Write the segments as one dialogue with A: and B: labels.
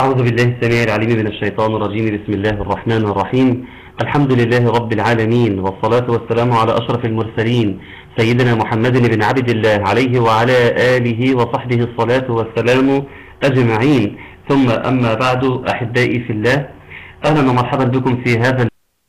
A: أعوذ بالله السميع العليم من الشيطان الرجيم بسم الله الرحمن الرحيم الحمد لله رب العالمين والصلاة والسلام على أشرف المرسلين سيدنا محمد بن عبد الله عليه وعلى آله وصحبه الصلاة والسلام أجمعين ثم أما بعد أحبائي في الله أهلا ومرحبا بكم في هذا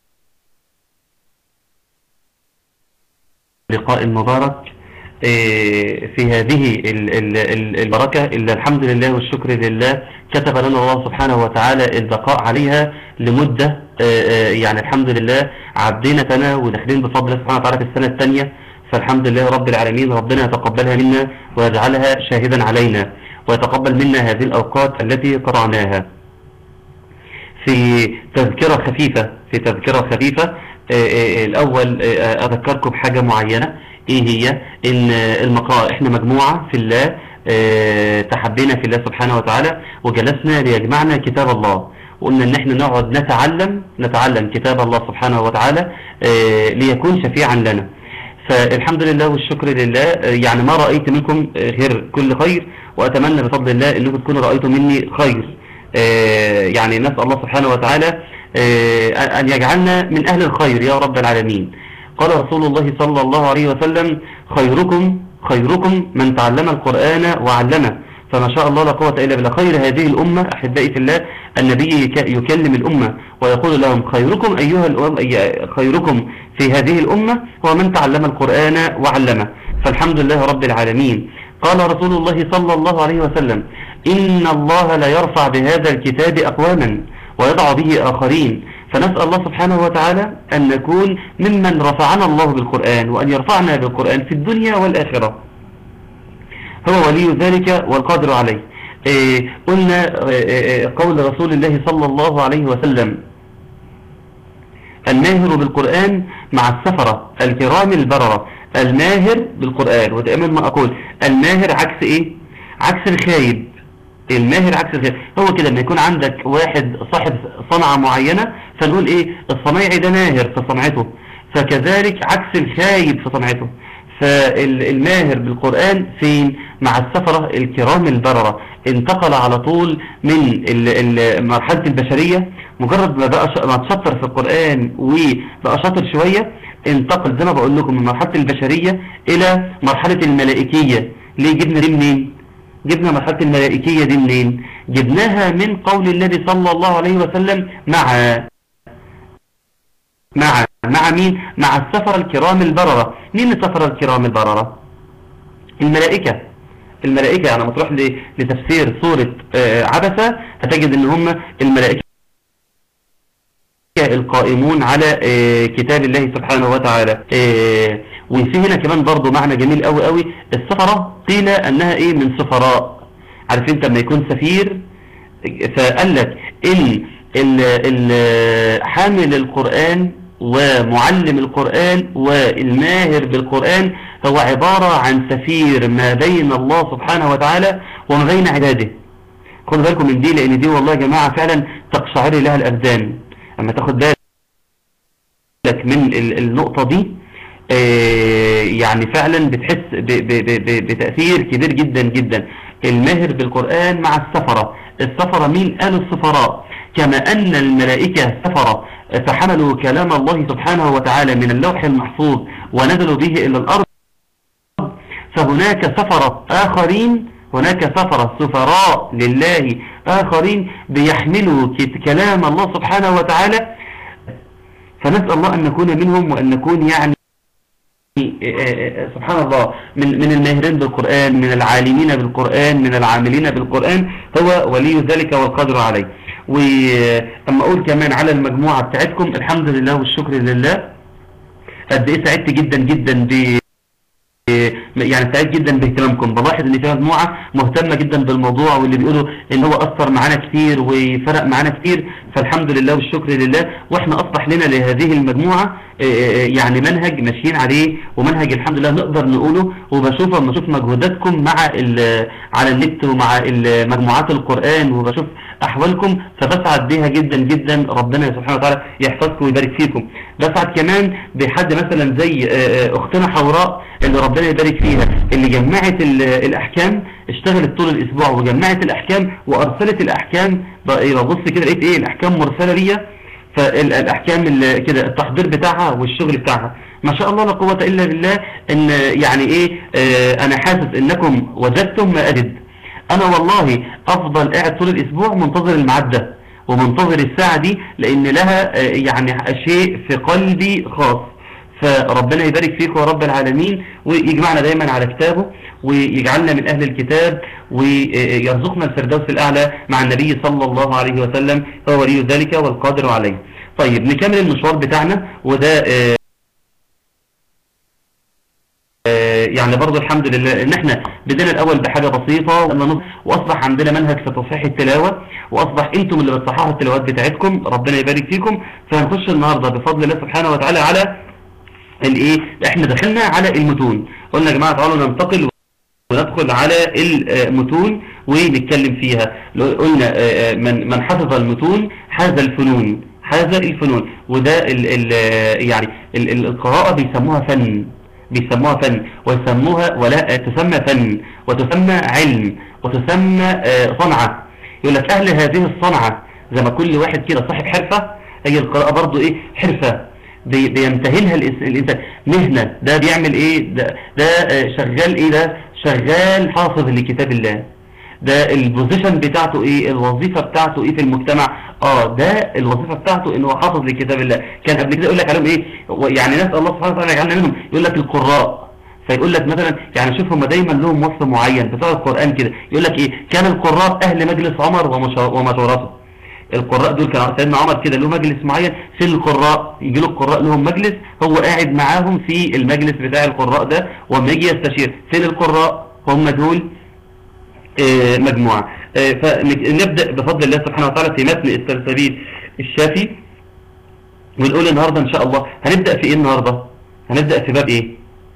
A: اللقاء المبارك في هذه البركة إلا الحمد لله والشكر لله كتب لنا الله سبحانه وتعالى البقاء عليها لمدة يعني الحمد لله عدينا سنة وداخلين بفضل الله سبحانه وتعالى في السنة الثانية فالحمد لله رب العالمين ربنا يتقبلها منا ويجعلها شاهدا علينا ويتقبل منا هذه الأوقات التي قطعناها في تذكرة خفيفة في تذكرة خفيفة الأول أذكركم بحاجة معينة ايه هي ان المقاء احنا مجموعة في الله اه تحبينا في الله سبحانه وتعالى وجلسنا ليجمعنا كتاب الله وقلنا ان احنا نقعد نتعلم نتعلم كتاب الله سبحانه وتعالى اه ليكون شفيعا لنا فالحمد لله والشكر لله اه يعني ما رأيت منكم غير كل خير واتمنى بفضل الله انكم تكونوا رأيتم مني خير يعني نسأل الله سبحانه وتعالى ان يجعلنا من اهل الخير يا رب العالمين قال رسول الله صلى الله عليه وسلم خيركم خيركم من تعلم القرآن وعلمه فما شاء الله لا قوة إلا بالله خير هذه الأمة أحبائي في الله النبي يكلم الأمة ويقول لهم خيركم أيها الأمة خيركم في هذه الأمة هو من تعلم القرآن وعلمه فالحمد لله رب العالمين قال رسول الله صلى الله عليه وسلم إن الله لا يرفع بهذا الكتاب أقواما ويضع به آخرين فنسأل الله سبحانه وتعالى أن نكون ممن رفعنا الله بالقرآن وأن يرفعنا بالقرآن في الدنيا والآخرة هو ولي ذلك والقادر عليه إيه قلنا إيه قول رسول الله صلى الله عليه وسلم الماهر بالقرآن مع السفرة الكرام البررة الماهر بالقرآن ودائما ما أقول الماهر عكس إيه عكس الخايب الماهر عكس الخير هو كده لما يكون عندك واحد صاحب صنعة معينة فنقول ايه الصنايعي ده ماهر في صنعته فكذلك عكس الخايب في صنعته فالماهر بالقرآن فين مع السفرة الكرام البررة انتقل على طول من مرحلة البشرية مجرد ما بقى ما تشطر في القرآن وبقى شاطر شوية انتقل زي ما بقول لكم من مرحلة البشرية الى مرحلة الملائكية ليه جبنا دي منين جبنا مرحلة الملائكية دي منين جبناها من قول النبي صلى الله عليه وسلم مع مع مع مين مع السفر الكرام البررة مين السفر الكرام البررة الملائكة الملائكة يعني لما تروح لتفسير سورة عبسة هتجد ان هم الملائكة القائمون على كتاب الله سبحانه وتعالى وفي هنا كمان برضو معنى جميل قوي قوي السفرة قيل انها ايه من سفراء عارف انت لما يكون سفير فقال لك ان حامل القرآن ومعلم القرآن والماهر بالقرآن هو عبارة عن سفير ما بين الله سبحانه وتعالى وما بين عباده خدوا بالكم من دي لان دي والله يا جماعة فعلا تقشعر لها الابدان اما تاخد بالك من النقطة دي يعني فعلا بتحس بتأثير كبير جدا جدا الماهر بالقرآن مع السفرة السفرة مين قالوا السفراء كما أن الملائكة سفرة فحملوا كلام الله سبحانه وتعالى من اللوح المحفوظ ونزلوا به إلى الأرض فهناك سفرة آخرين هناك سفرة سفراء لله آخرين بيحملوا كلام الله سبحانه وتعالى فنسأل الله أن نكون منهم وأن نكون يعني سبحان الله من من الماهرين بالقرآن من العالمين بالقرآن من العاملين بالقرآن هو ولي ذلك والقدر عليه وأما أقول كمان على المجموعة بتاعتكم الحمد لله والشكر لله قد إيه سعدت جدا جدا ب يعني سعيد جدا باهتمامكم بلاحظ ان في مجموعه مهتمه جدا بالموضوع واللي بيقولوا ان هو اثر معانا كتير وفرق معانا كتير فالحمد لله والشكر لله واحنا اصبح لنا لهذه المجموعه يعني منهج ماشيين عليه ومنهج الحمد لله نقدر نقوله وبشوف لما اشوف مجهوداتكم مع على النت ومع مجموعات القران وبشوف احوالكم فبسعد بيها جدا جدا ربنا سبحانه وتعالى يحفظكم ويبارك فيكم بسعد كمان بحد مثلا زي اختنا حوراء اللي ربنا يبارك فيها اللي جمعت الاحكام اشتغلت طول الاسبوع وجمعت الاحكام وارسلت الاحكام ببص كده لقيت ايه الاحكام مرسله ليا فالاحكام كده التحضير بتاعها والشغل بتاعها ما شاء الله لا قوه الا بالله ان يعني ايه اه انا حاسس انكم وجدتم ما اجد انا والله افضل قاعد طول الاسبوع منتظر الميعاد ده ومنتظر الساعه دي لان لها اه يعني شيء في قلبي خاص فربنا يبارك فيكم يا رب العالمين ويجمعنا دايما على كتابه ويجعلنا من أهل الكتاب ويرزقنا الفردوس الأعلى مع النبي صلى الله عليه وسلم فهو ولي ذلك والقادر عليه طيب نكمل المشوار بتاعنا وده يعني برضو الحمد لله ان احنا بدينا الاول بحاجة بسيطة واصبح عندنا منهج في تصحيح التلاوة واصبح انتم اللي بتصححوا التلاوات بتاعتكم ربنا يبارك فيكم فهنخش النهاردة بفضل الله سبحانه وتعالى على الايه احنا دخلنا على المتون قلنا يا جماعة تعالوا ننتقل وندخل على المتون ونتكلم فيها قلنا من من حفظ المتون حاز الفنون حاز الفنون وده ال ال يعني ال القراءة بيسموها فن بيسموها فن ويسموها ولا تسمى فن وتسمى علم وتسمى صنعة يقول لك أهل هذه الصنعة زي ما كل واحد كده صاحب حرفة هي القراءة برضو إيه حرفة بيمتهنها الإنسان مهنة ده بيعمل إيه ده, ده شغال إيه ده شغال حافظ لكتاب الله ده البوزيشن بتاعته ايه الوظيفة بتاعته ايه في المجتمع اه ده الوظيفة بتاعته انه حافظ لكتاب الله كان قبل كده يقول لك عليهم ايه يعني ناس الله سبحانه وتعالى يجعلنا منهم يقول لك القراء فيقول لك مثلا يعني شوف هم دايما لهم وصف معين بتاع القرآن كده يقول لك ايه كان القراء اهل مجلس عمر ومشورته القراء دول كان سيدنا عمر كده له مجلس معين في القراء يجي له القراء لهم مجلس هو قاعد معاهم في المجلس بتاع القراء ده وما يجي يستشير فين القراء هم دول آه مجموعة آه فنبدأ بفضل الله سبحانه وتعالى في متن السلسبيل الشافي ونقول النهاردة ان شاء الله هنبدأ في ايه النهاردة هنبدأ في باب ايه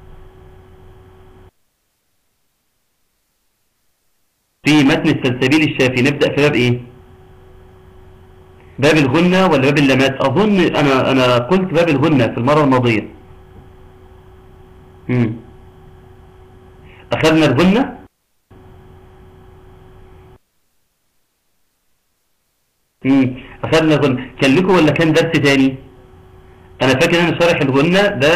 A: في متن السلسبيل الشافي نبدأ في باب ايه باب الغنة ولا باب اللمات اظن انا انا قلت باب الغنة في المرة الماضية امم اخذنا الغنة امم اخذنا الغنة كان لكم ولا كان درس تاني انا فاكر انا شارح الغنة ده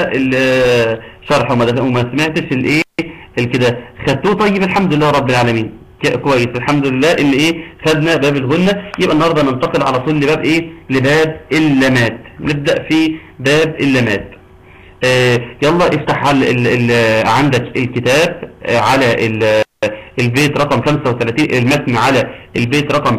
A: شرحه وما سمعتش الايه الكده خدتوه طيب الحمد لله رب العالمين كويس الحمد لله ان ايه خدنا باب الغنة يبقى النهاردة ننتقل على طول لباب ايه لباب اللمات نبدأ في باب اللمات آه يلا افتح ال ال ال عندك الكتاب آه على ال البيت رقم 35 المتن على البيت رقم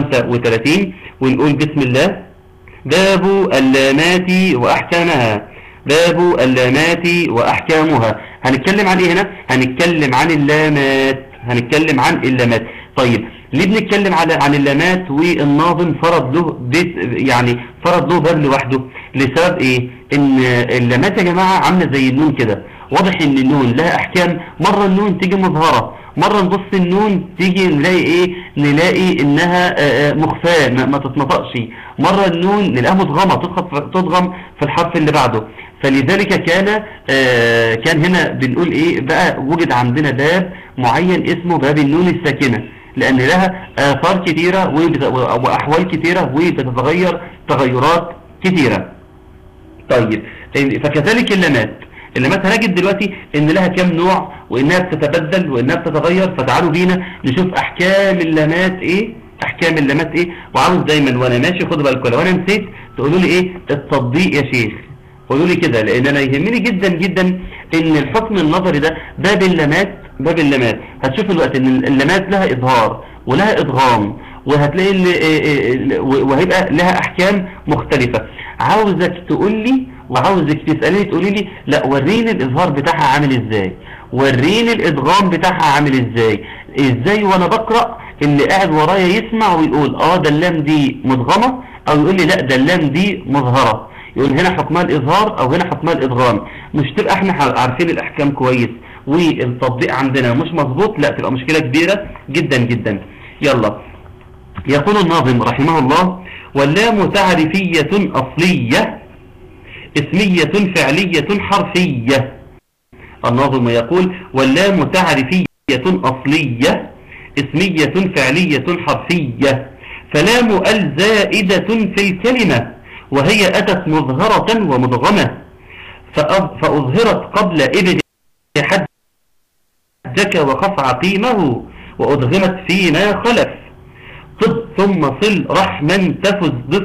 A: 35 ونقول بسم الله باب اللامات واحكامها باب اللامات واحكامها هنتكلم عن ايه هنا هنتكلم عن اللامات هنتكلم عن اللامات طيب ليه بنتكلم على عن اللامات والناظم فرض له بيت يعني فرض له باب لوحده لسبب ايه ان اللامات يا جماعه عامله زي النون كده واضح ان النون لها احكام مره النون تيجي مظهره مرة نبص النون تيجي نلاقي ايه نلاقي انها مخفاة ما تتنطقش مرة النون نلاقيها مضغمة تضغم في الحرف اللي بعده فلذلك كان آه كان هنا بنقول ايه بقى وجد عندنا باب معين اسمه باب النون الساكنة لان لها اثار كتيرة واحوال كتيرة وبتتغير تغيرات كتيرة طيب فكذلك اللمات اللمات هنجد دلوقتي ان لها كام نوع وانها بتتبدل وانها بتتغير فتعالوا بينا نشوف احكام اللمات ايه احكام اللمات ايه وعاوز دايما وانا ماشي خدوا بالكم لو انا نسيت تقولوا لي ايه التطبيق يا شيخ قولوا لي كده لان انا يهمني جدا جدا ان الحكم النظري ده باب اللمات باب اللمات هتشوف الوقت ان اللمات لها اظهار ولها ادغام وهتلاقي اللي وهيبقى لها احكام مختلفة عاوزك تقول لي وعاوزك تسألني تقولي لي لا وريني الاظهار بتاعها عامل ازاي وريني الادغام بتاعها عامل ازاي ازاي وانا بقرأ اللي قاعد ورايا يسمع ويقول اه ده اللام دي مدغمة او يقول لي لا ده اللام دي مظهرة يقول هنا حكمها الاظهار او هنا حكمها الادغام مش تبقى احنا عارفين الاحكام كويس والتطبيق عندنا مش مظبوط لا تبقى مشكلة كبيرة جدا جدا يلا يقول الناظم رحمه الله واللام تعريفية أصلية اسمية فعلية حرفية الناظم يقول واللام تعريفية أصلية اسمية فعلية حرفية فلام الزائدة في الكلمة وهي أتت مظهرة ومدغمة فأظهرت قبل إبن حدك وخف عقيمه وأدغمت فيما خلف طب ثم صل رحما تفز ضف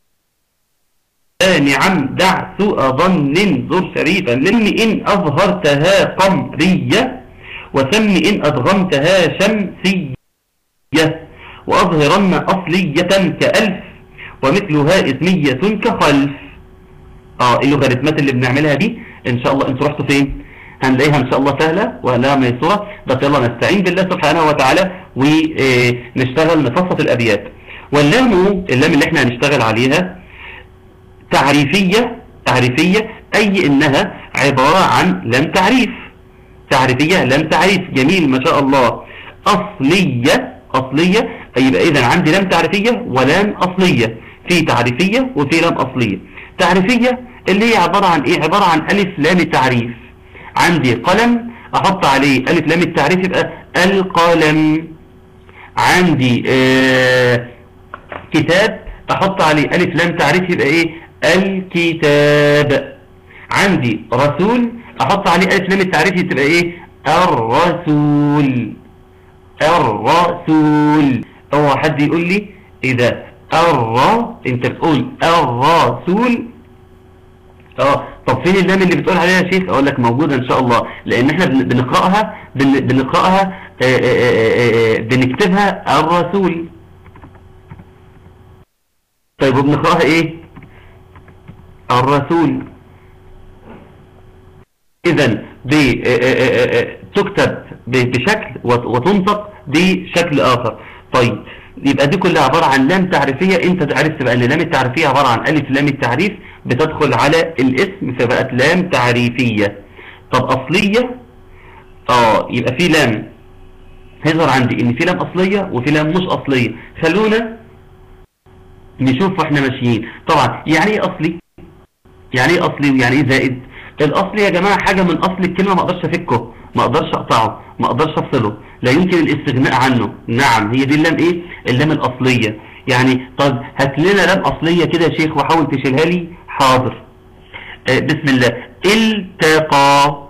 A: نعم دع سوء ظن زر شريفا لم إن أظهرتها قمرية وسم إن أدغمتها شمسية وأظهرن أصلية كألف ومثلها اسمية كخلف اه اللوغاريتمات اللي بنعملها دي ان شاء الله انتوا رحتوا فين هنلاقيها ان شاء الله سهلة ولا ميسورة بس يلا نستعين بالله سبحانه وتعالى ونشتغل نفصل الابيات واللام اللام اللي احنا هنشتغل عليها تعريفية تعريفية اي انها عبارة عن لام تعريف تعريفية لام تعريف جميل ما شاء الله اصلية اصلية يبقى اذا عندي لام تعريفية ولام اصلية في تعريفية وفي لام اصلية تعريفية اللي هي عبارة عن ايه عبارة عن الف لام التعريف عندي قلم احط عليه الف لام التعريف يبقى القلم عندي آه كتاب احط عليه الف لام تعريف يبقى ايه الكتاب عندي رسول احط عليه الف لام التعريف تبقى ايه الرسول الرسول اوعى حد يقول لي اذا الر انت بتقول الرسول اه طب فين اللام اللي بتقول عليها يا شيخ اقول لك موجوده ان شاء الله لان احنا بنقراها بنقراها بنكتبها الرسول طيب وبنقراها ايه الرسول اذا تكتب بشكل وتنطق بشكل اخر طيب يبقى دي كلها عبارة عن لام تعريفية انت عرفت بقى ان لام التعريفية عبارة عن الف لام التعريف بتدخل على الاسم فبقت لام تعريفية طب اصلية اه يبقى في لام هيظهر عندي ان في لام اصلية وفي لام مش اصلية خلونا نشوف واحنا ماشيين طبعا يعني ايه اصلي يعني ايه اصلي ويعني ايه زائد الاصل يا جماعة حاجة من اصل الكلمة ما اقدرش افكه ما اقدرش اقطعه ما اقدرش افصله لا يمكن الاستغناء عنه نعم هي دي اللام ايه اللام الاصلية يعني طب هات لنا لام اصلية كده يا شيخ وحاول تشيلها لي حاضر آه بسم الله التقى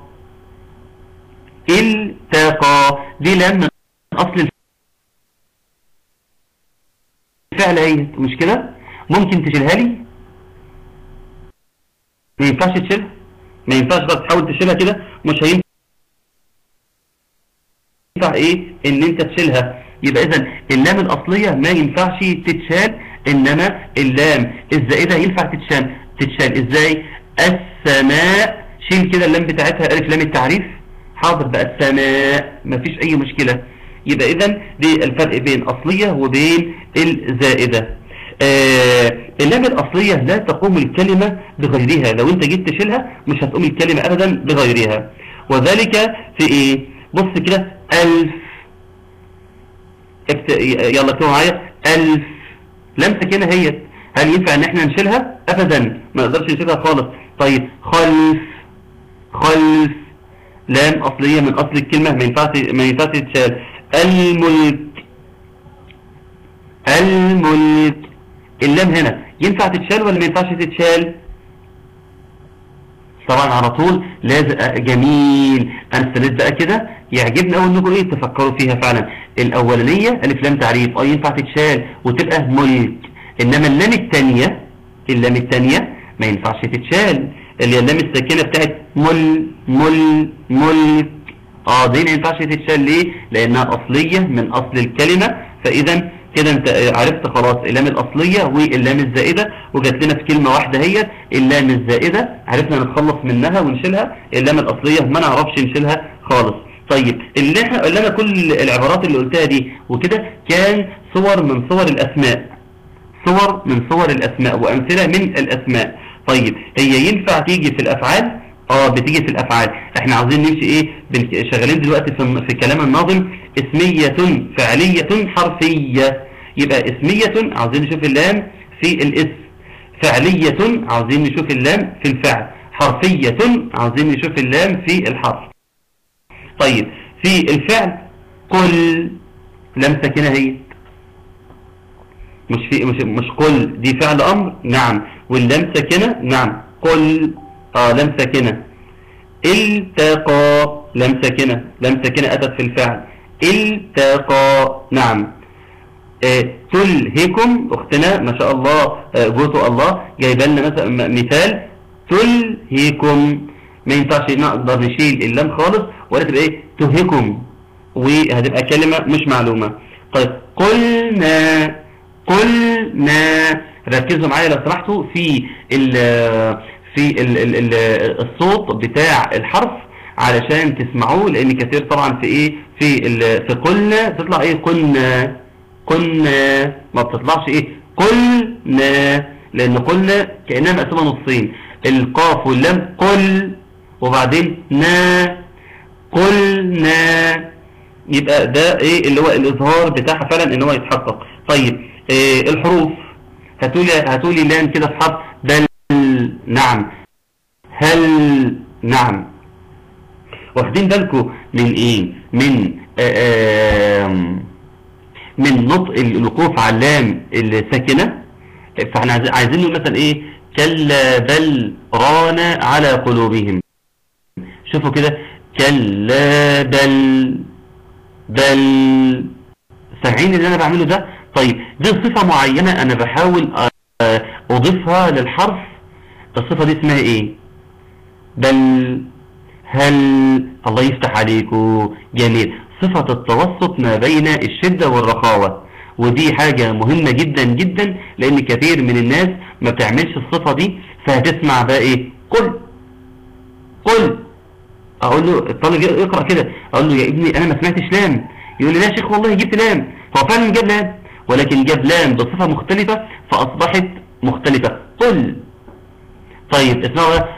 A: التقى دي لام من اصل الفعل هي مش كده ممكن تشيلها لي ما ينفعش تشيلها ما ينفعش بس تحاول تشيلها كده مش هينفع ينفع ايه ان انت تشيلها يبقى اذا اللام الاصلية ما ينفعش تتشال انما اللام الزائدة ينفع تتشال تتشال ازاي السماء شيل كده اللام بتاعتها الف لام التعريف حاضر بقى السماء مفيش اي مشكلة يبقى اذا دي الفرق بين اصلية وبين الزائدة آه اللام الأصلية لا تقوم الكلمة بغيرها لو انت جيت تشيلها مش هتقوم الكلمة أبدا بغيرها وذلك في ايه بص كده ألف اكت... يلا اكتبوا معايا ألف لم سكينة هي هل ينفع ان احنا نشيلها ابدا ما نقدرش نشيلها خالص طيب خلف خلف لام أصلية من أصل الكلمة ما ينفعش ما ينفعش تتشال الملك الملك اللام هنا ينفع تتشال ولا ما ينفعش تتشال طبعا على طول لازم جميل انا استند بقى كده يعجبني قوي انكم ايه تفكروا فيها فعلا الاولانيه الف لام تعريف اه ينفع تتشال وتبقى ملك انما اللام الثانيه اللام الثانيه ما ينفعش تتشال اللي هي اللام الساكنه بتاعت مل مل ملك اه دي ما ينفعش تتشال ليه لانها اصليه من اصل الكلمه فاذا كده انت عرفت خلاص اللام الاصلية واللام الزائدة وجات لنا في كلمة واحدة هي اللام الزائدة عرفنا نتخلص منها ونشيلها اللام الاصلية ما نعرفش نشيلها خالص طيب اللي احنا اللي انا كل العبارات اللي قلتها دي وكده كان صور من صور الاسماء صور من صور الاسماء وامثلة من الاسماء طيب هي ينفع تيجي في الافعال اه بتيجي في الافعال احنا عاوزين نمشي ايه شغالين دلوقتي في, في كلام الناظم اسمية فعلية حرفية يبقى اسمية عاوزين نشوف اللام في الاسم فعلية عاوزين نشوف اللام في الفعل حرفية عاوزين نشوف اللام في الحرف طيب في الفعل كل لام ساكنة هي مش في مش مش كل دي فعل امر نعم واللام ساكنة نعم كل اه لام ساكنة التقى لام ساكنة لام ساكنة اتت في الفعل التقى نعم آه، تلهكم اختنا ما شاء الله آه، جوتو الله جايبه لنا مثلا م- مثال تلهكم ما ينفعش نقدر نشيل اللام خالص ولا تبقى ايه تهكم وهتبقى كلمة مش معلومة طيب قلنا قلنا ركزوا معايا لو سمحتوا في ال في ال ال ال الصوت بتاع الحرف علشان تسمعوه لان كثير طبعا في ايه في ال في قلنا تطلع ايه قلنا قلنا ما بتطلعش ايه قلنا لان قلنا كأنها مقسومة نصين القاف واللام قل وبعدين نا قلنا يبقى ده ايه اللي هو الاظهار بتاعها فعلا ان هو يتحقق طيب إيه الحروف هاتولي هاتولي لام كده في حرف بل نعم هل نعم واخدين بالكم من ايه من آم من نطق الوقوف على اللام الساكنه فاحنا عايزين- عايزين نقول مثلا ايه كلا بل ران على قلوبهم شوفوا كده كلا بل بل سامعين اللي انا بعمله ده طيب دي صفة معينة انا بحاول آه، اضيفها للحرف الصفة دي اسمها ايه بل هل الله يفتح عليكم جميل صفة التوسط ما بين الشدة والرخاوة ودي حاجة مهمة جدا جدا لان كثير من الناس ما بتعملش الصفة دي فهتسمع بقى ايه قل قل اقول له الطالب يقرأ كده اقول له يا ابني انا ما سمعتش لام يقول لي لا يا شيخ والله جبت لام هو فعلا جاب لام ولكن جاب لام بصفة مختلفة فاصبحت مختلفة قل طيب اسمعوا بقى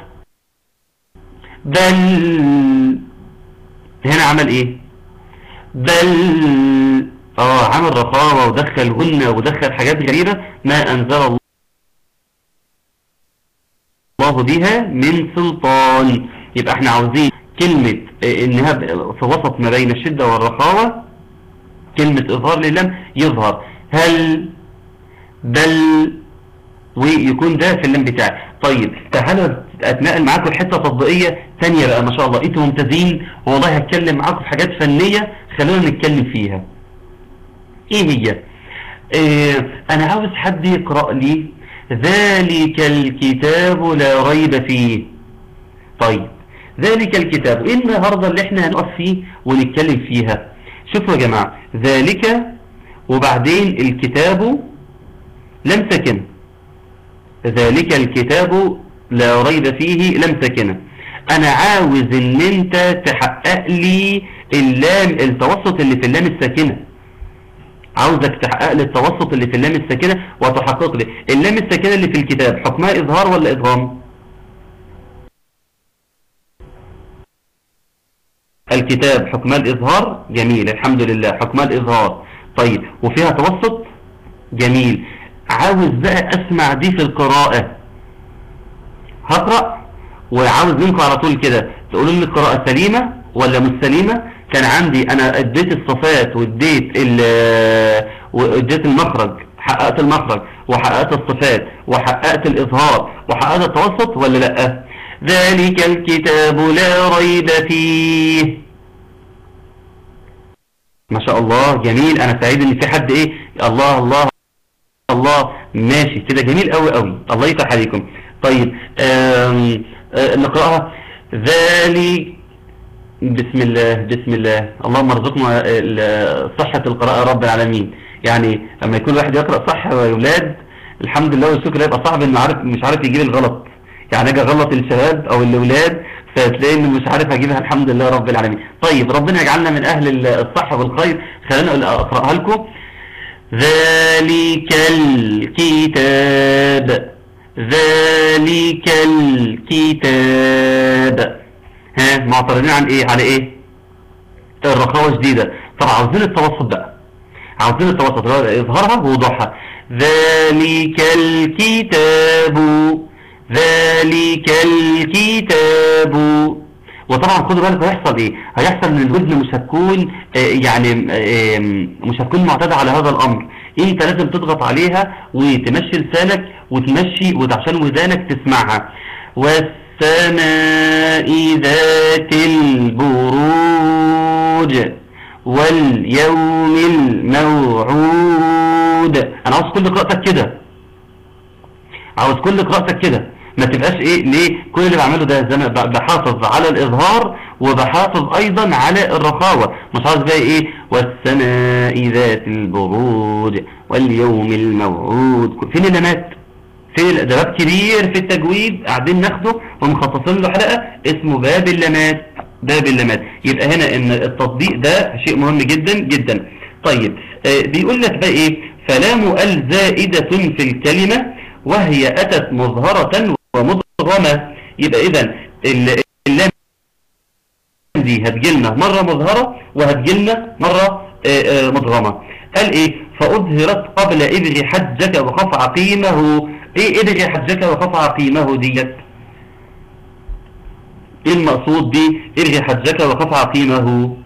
A: بل هنا عمل ايه بل اه عمل رخاوة ودخل هن ودخل حاجات غريبة ما انزل الله بها من سلطان يبقى احنا عاوزين كلمة اه، انها ب- في وسط ما بين الشدة والرخاوة كلمة اظهار للام يظهر هل بل ويكون ده في اللام بتاعي طيب تعالوا اتنقل معاكم الحته تطبيقيه ثانيه بقى ما شاء الله انتوا ممتازين والله هتكلم معاكم في حاجات فنيه خلونا نتكلم فيها ايه هي إيه انا عاوز حد يقرا لي ذلك الكتاب لا ريب فيه طيب ذلك الكتاب ايه النهارده اللي احنا هنقف فيه ونتكلم فيها شوفوا يا جماعه ذلك وبعدين الكتاب لم تكن ذلك الكتاب لا ريب فيه لم تكن انا عاوز ان انت تحقق لي اللام التوسط اللي في اللام الساكنه عاوزك تحقق لي التوسط اللي في اللام الساكنه وتحقق لي اللام الساكنه اللي في الكتاب حكمها اظهار ولا ادغام الكتاب حكمها الاظهار جميل الحمد لله حكمها الاظهار طيب وفيها توسط جميل عاوز بقى اسمع دي في القراءة هقرأ وعاوز منكم على طول كده تقولوا لي القراءة سليمة ولا مش سليمة كان عندي انا اديت الصفات واديت ال- واديت المخرج حققت المخرج وحققت الصفات وحققت الاظهار وحققت التوسط ولا لا ذلك الكتاب لا ريب فيه ما شاء الله جميل انا سعيد ان في حد ايه الله الله الله ماشي كده جميل قوي قوي الله يفتح عليكم طيب آم، آه، نقراها ذلك بسم الله بسم الله اللهم ارزقنا ال- صحة القراءة رب العالمين يعني لما يكون واحد يقرأ صح يا اولاد الحمد لله والشكر يبقى صعب انه عارف مش عارف يجيب الغلط يعني اجي اغلط الشباب او الاولاد فتلاقي انه مش عارف اجيبها الحمد لله رب العالمين طيب ربنا يجعلنا من اهل الصح والخير خلينا اقراها لكم ذلك الكتاب ذلك الكتاب ها معترضين عن ايه على ايه الرخاوة شديدة طب عاوزين التوسط بقى عاوزين التوسط اللي هو اظهارها ووضوحها ذلك الكتاب ذلك الكتاب وطبعا خدوا بالك هيحصل ايه هيحصل ان الودن مش هتكون آه، يعني آه، مش هتكون معتادة على هذا الامر انت لازم تضغط عليها وتمشي لسانك وتمشي وعشان ودانك تسمعها والسماء ذات البروج واليوم الموعود انا عاوز كل قراءتك كده عاوز كل قراءتك كده ما تبقاش ايه ليه كل اللي بعمله ده زي ما ب- بحافظ على الاظهار وبحافظ ايضا على الرخاوة مش عاوز بقى ايه والسماء ذات البروج واليوم الموعود فين اللمات فين ده باب كبير في التجويد قاعدين ناخده ومخصصين له حلقة اسمه باب اللمات باب اللمات يبقى هنا ان التطبيق ده شيء مهم جدا جدا طيب آه بيقول لك بقى ايه فلام ال زائدة في الكلمة وهي اتت مظهرة ومضغمة يبقى اذا ال- اللام دي هتجيلنا مرة مظهرة وهتجيلنا مرة آه، آه، مضغمة قال ايه فأظهرت قبل ابغي حجك وخف عقيمه ايه ابغي حجك وخف عقيمه ديت ايه المقصود دي ابغي حجك وخف عقيمه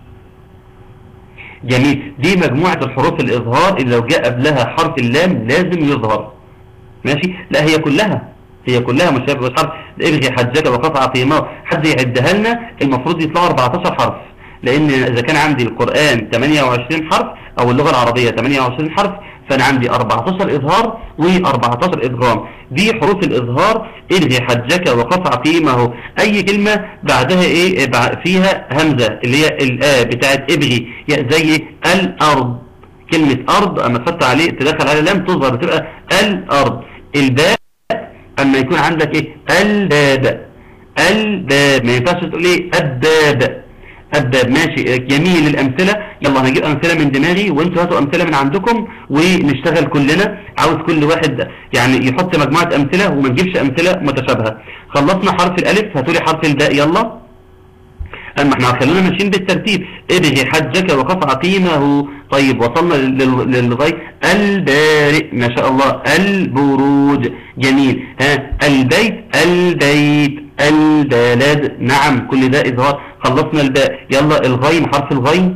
A: جميل دي مجموعة الحروف الإظهار اللي لو جاء قبلها حرف اللام لازم يظهر ماشي لا هي كلها هي كلها مش هيبقى حرف ابغي حجك وقطع قيمه حد يعدها لنا المفروض يطلعوا 14 حرف لان اذا كان عندي القرآن 28 حرف او اللغة العربية 28 حرف فانا عندي 14 اظهار و14 ادغام دي حروف الاظهار الغي حجك وقطع قيمه اي كلمة بعدها ايه بع- فيها همزة اللي هي الآ بتاعت ابغي يعني زي الارض كلمة أرض أما تحط عليه تدخل عليه لام تظهر بتبقى الأرض الباء أما يكون عندك إيه الباب الباب ما ينفعش تقول إيه الباب الباب ماشي جميل الأمثلة يلا هنجيب أمثلة من دماغي وانتوا هاتوا أمثلة من عندكم ونشتغل كلنا عاوز كل واحد يعني يحط مجموعة أمثلة وما نجيبش أمثلة متشابهة خلصنا حرف الألف هاتوا لي حرف الباء يلا اما احنا خلونا ماشيين بالترتيب ابغي حجك وقف عقيمه طيب وصلنا لل- للغاية البارئ ما شاء الله البروج جميل ها البيت البيت البلد نعم كل ده اظهار خلصنا الباء يلا الغين حرف الغين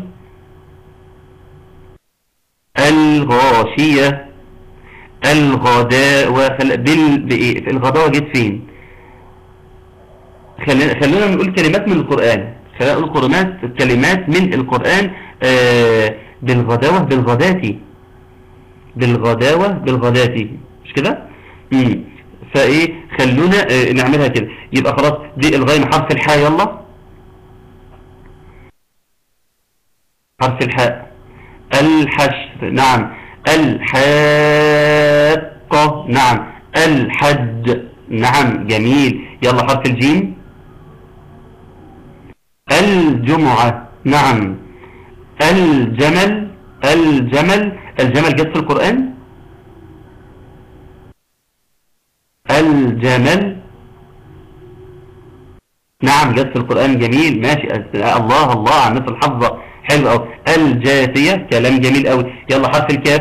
A: الغاشية الغداء وخل... بال... بإيه؟ الغداء جت فين خلينا خلينا نقول كلمات من القرآن خلينا نقول كلمات كلمات من القرآن آه بالغداوة بالغداتي بالغداوة بالغداتي مش كده امم فايه خلونا آه نعملها كده يبقى خلاص دي الغين حرف الحاء يلا حرف الحاء الحشر نعم الحاقة نعم الحج نعم جميل يلا حرف الجيم الجمعة نعم الجمل الجمل الجمل جت في القرآن الجمل نعم جت في القرآن جميل ماشي الله الله عن مثل الحظة حلو أوي الجاثية كلام جميل أوي يلا حرف الكاف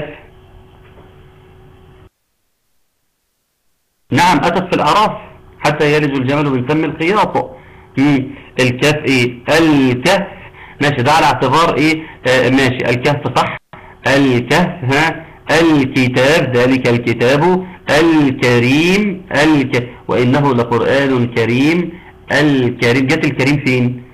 A: نعم أتت في الأعراف حتى يلج الجمل من فم الخياط مم. الكاف ايه الكهف ماشي ده على اعتبار ايه آه ماشي الكهف صح الكهف ها الكتاب ذلك الكتاب الكريم الك... وإنه لقرآن كريم الكريم جت الكريم فين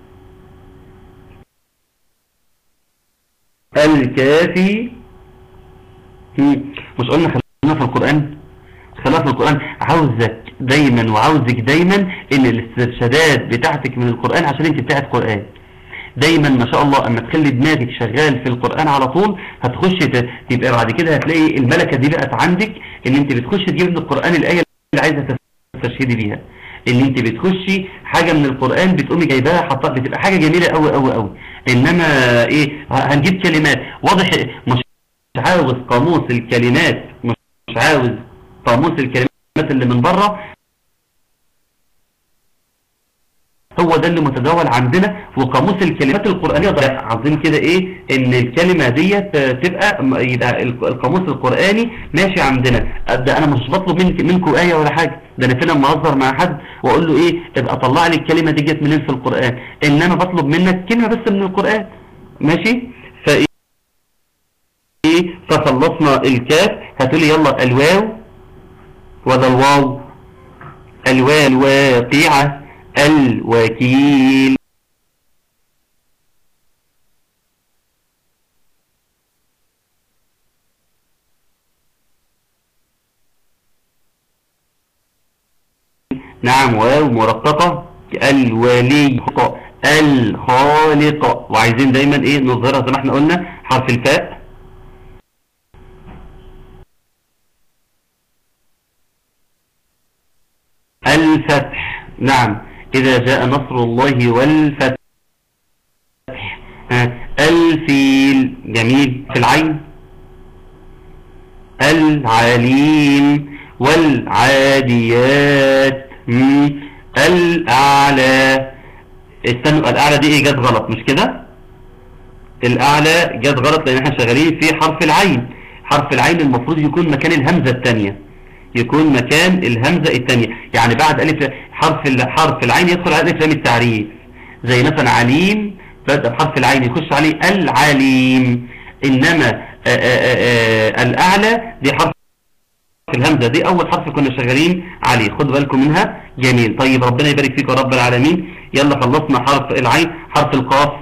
A: الكافي مم. مش قلنا خلينا في القرآن خلاف القرآن عاوزك دايما وعاوزك دايما ان الاسترشادات بتاعتك من القرآن عشان انت بتاعت قرآن دايما ما شاء الله اما تخلي دماغك شغال في القرآن على طول هتخش ت- تبقى بعد كده هتلاقي الملكة دي بقت عندك ان انت بتخش تجيب من القرآن الآية اللي عايزة تستشهدي بيها ان انت بتخشي حاجة من القرآن بتقومي جايباها حطها بتبقى حاجة جميلة قوي قوي قوي انما ايه ه- هنجيب كلمات واضح مش عاوز قاموس الكلمات مش عاوز قاموس الكلمات اللي من بره هو ده اللي متداول عندنا وقاموس الكلمات القرآنية ضيع عاوزين كده ايه ان الكلمة ديت آه، تبقى م- يبقى الق- القاموس القرآني ماشي عندنا ده انا مش بطلب منك منكم آية ولا حاجة ده انا فين لما اهزر مع حد واقول له ايه ابقى طلع لي الكلمة دي جت منين في القرآن انما بطلب منك كلمة بس من القرآن ماشي فايه ايه فخلصنا الكاف هتقولي يلا الواو ولا الواو الواو الواقعة الوكيل نعم واو مرققة الولي الخالق وعايزين دايما ايه نظهرها زي ما احنا قلنا حرف الفاء الفتح نعم إذا جاء نصر الله والفتح ها، الفيل جميل في العين العليم والعاديات مم، الأعلى استنوا الأعلى دي إيه جت غلط مش كده الأعلى جت غلط لأن احنا شغالين في حرف العين حرف العين المفروض يكون مكان الهمزة الثانية يكون مكان الهمزة الثانية يعني بعد ألف حرف ال- حرف العين يدخل على ألف لام التعريف زي مثلا عليم بدأ بحرف العين يخش عليه العليم إنما آآ آآ آآ الأعلى دي حرف الهمزة دي أول حرف كنا شغالين عليه خدوا بالكم منها جميل طيب ربنا يبارك فيك يا رب العالمين يلا خلصنا حرف العين حرف القاف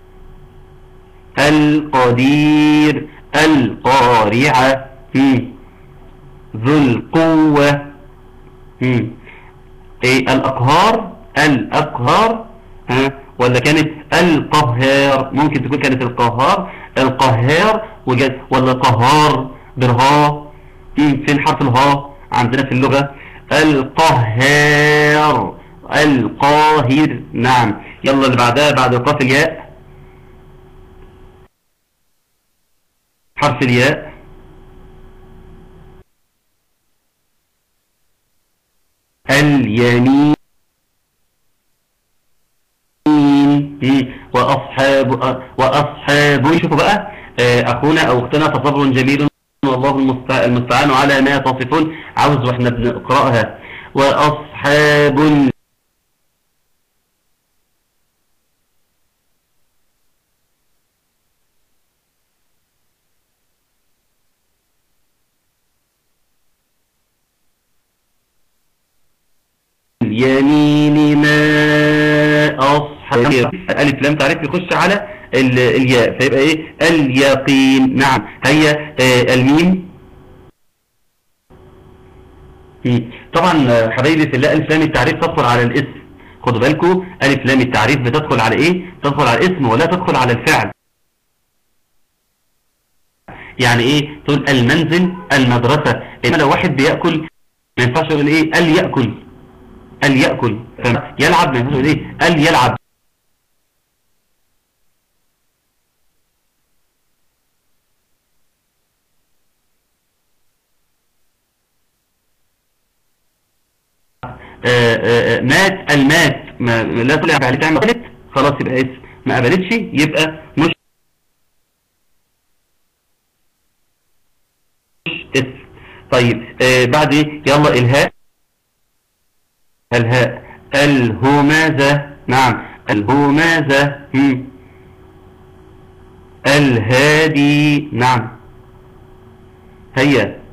A: القدير القارعة مم. ذو القوة مم. ايه الأقهار الأقهار ها ولا كانت القهار ممكن تكون كانت القهار القهار وجد ولا قهار بالها مم. فين حرف الها عندنا في اللغة القهار القاهر نعم يلا اللي بعدها بعد القاف الياء حرف الياء اليمين مم. وأصحاب وأصحاب شوفوا بقى آه، أخونا أو أختنا فصبر جميل والله المستع- المستعان على ما تصفون عاوز واحنا بنقرأها وأصحاب ال- اليمين ما أصحاب ألف لام تعرف يخش على ال- الياء فيبقى إيه اليقين نعم هي آه، الميم مم. طبعا آه، حبايبي في الله ألف لام التعريف تدخل على الاسم خدوا بالكم ألف لام التعريف بتدخل على إيه تدخل على الاسم ولا تدخل على الفعل يعني إيه تقول المنزل المدرسة إنما لو واحد بيأكل ما ينفعش يقول إيه ال يأكل ال يأكل فاهم؟ يلعب ما ينفعش يقول إيه ال يلعب آه، آه، آه، مات المات ما لا تقول عليه تعمل قبلت خلاص يبقى اسم ما قبلتش يبقى مش مش اسم طيب آه، بعد ايه يلا الهاء الهاء الهمازة نعم الهمازة مم. الهادي نعم هيا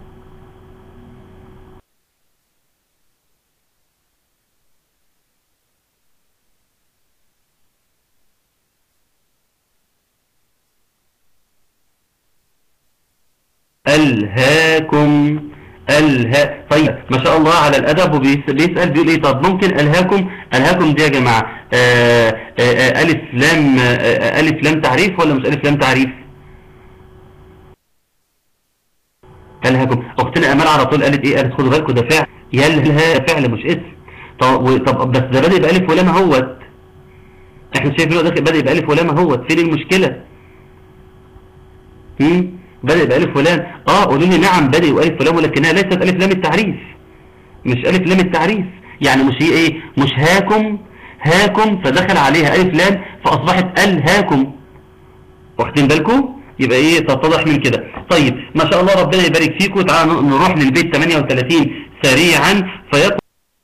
A: ألهاكم ألها طيب ما شاء الله على الأدب وبيسأل بيقول إيه طب ممكن ألهاكم ألهاكم دي يا جماعة آه، آه، آه، ألف لام آه، آه، ألف لام تعريف ولا مش ألف لام تعريف ألهاكم أختنا أمال على طول قالت إيه قالت خدوا بالكم ده فعل يلها فعل مش اسم طب و- طب بس ده بادئ بألف ولام اهوت احنا شايفين هو داخل بادئ بألف ولام اهوت فين المشكلة هم؟ بادئ بألف ولام اه قولوا لي نعم بادئ بألف ولام ولكنها ليست ألف لام التعريف مش ألف لام التعريف يعني مش هي ايه مش هاكم هاكم فدخل عليها ألف لام فأصبحت ألهاكم واخدين بالكم يبقى ايه تتضح من كده طيب ما شاء الله ربنا يبارك فيكم تعالوا نروح للبيت 38 سريعا فيقول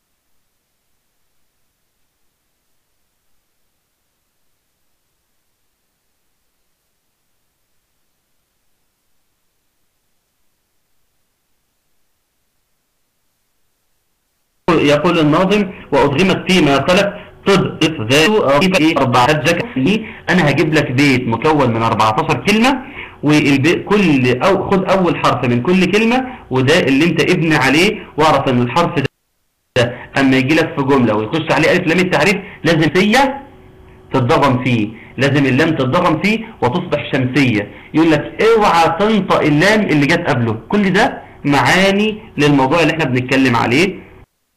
A: يقول الناظم وأضغمت فيما خلق تضف ذات أربعة جكة أنا هجيب لك بيت مكون من 14 كلمة وكل أو خد أول حرف من كل كلمة وده اللي انت ابني عليه واعرف ان الحرف ده اما يجي لك في جملة ويخش عليه ألف لام التعريف لازم سية تتضغم فيه لازم اللام تتضغم فيه وتصبح شمسية يقول لك اوعى تنطق اللام اللي جت قبله كل ده معاني للموضوع اللي احنا بنتكلم عليه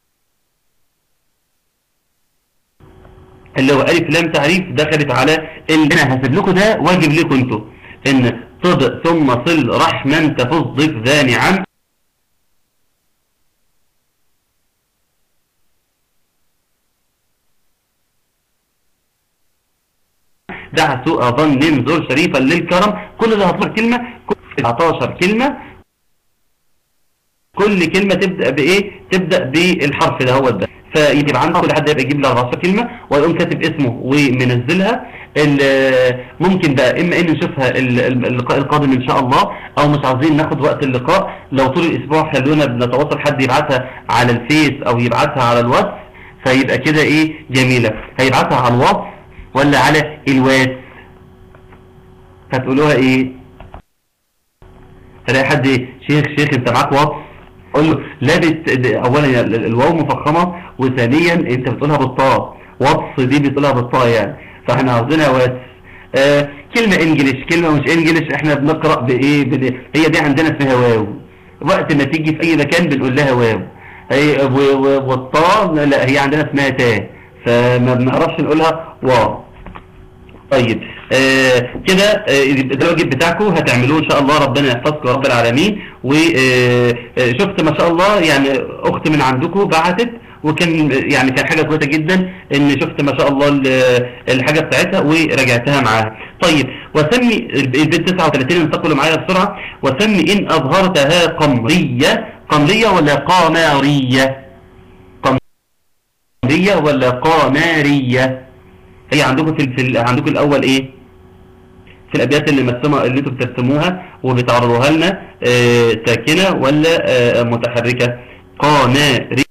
A: اللي هو ألف لام تعريف دخلت على اللي أنا هسيب لكم ده واجب لكم انتوا إن صد ثم صل رحما تفض ضف ذا نعم دع سوء ظن زر شريفا للكرم كل ده هطلع كلمة 19 كلمة كل كلمة تبدأ بإيه تبدأ بالحرف ده هو ده فيبقى عندك كل حد يبقى يجيب له 14 كلمة ويقوم كاتب اسمه ومنزلها ممكن بقى اما ان نشوفها اللقاء القادم ان شاء الله او مش عاوزين ناخد وقت اللقاء لو طول الاسبوع خلونا بنتواصل حد يبعتها على الفيس او يبعتها على الواتس فيبقى كده ايه جميلة هيبعتها على الواتس ولا على الواتس هتقولوها ايه تلاقي حد شيخ شيخ انت معاك واتس قول له لابس اولا الواو مفخمه وثانيا انت بتقولها بالطاء واتس دي بتقولها بالطاء يعني فاحنا عاوزينها واتس آه كلمة انجليش كلمة مش انجليش احنا بنقرأ بايه بال... هي دي عندنا اسمها واو وقت ما تيجي في اي مكان بنقول لها واو هي والطاء لا هي عندنا اسمها تاء فما بنعرفش نقولها واو طيب آه كده آه ده الواجب بتاعكم هتعملوه ان شاء الله ربنا يحفظكم يا رب العالمين وشفت ما شاء الله يعني اخت من عندكم بعتت وكان يعني كان حاجة كويسة جدا ان شفت ما شاء الله الحاجة بتاعتها وراجعتها معاها طيب وسمي البيت 39 انتقلوا معايا بسرعة وسمي ان اظهرتها قمرية قمرية ولا قمارية قمرية ولا قمارية هي عندكم في, في عندكم الاول ايه في الابيات اللي مرسمه اللي انتوا بترسموها وبتعرضوها لنا اه ساكنه ولا اه متحركه قماريه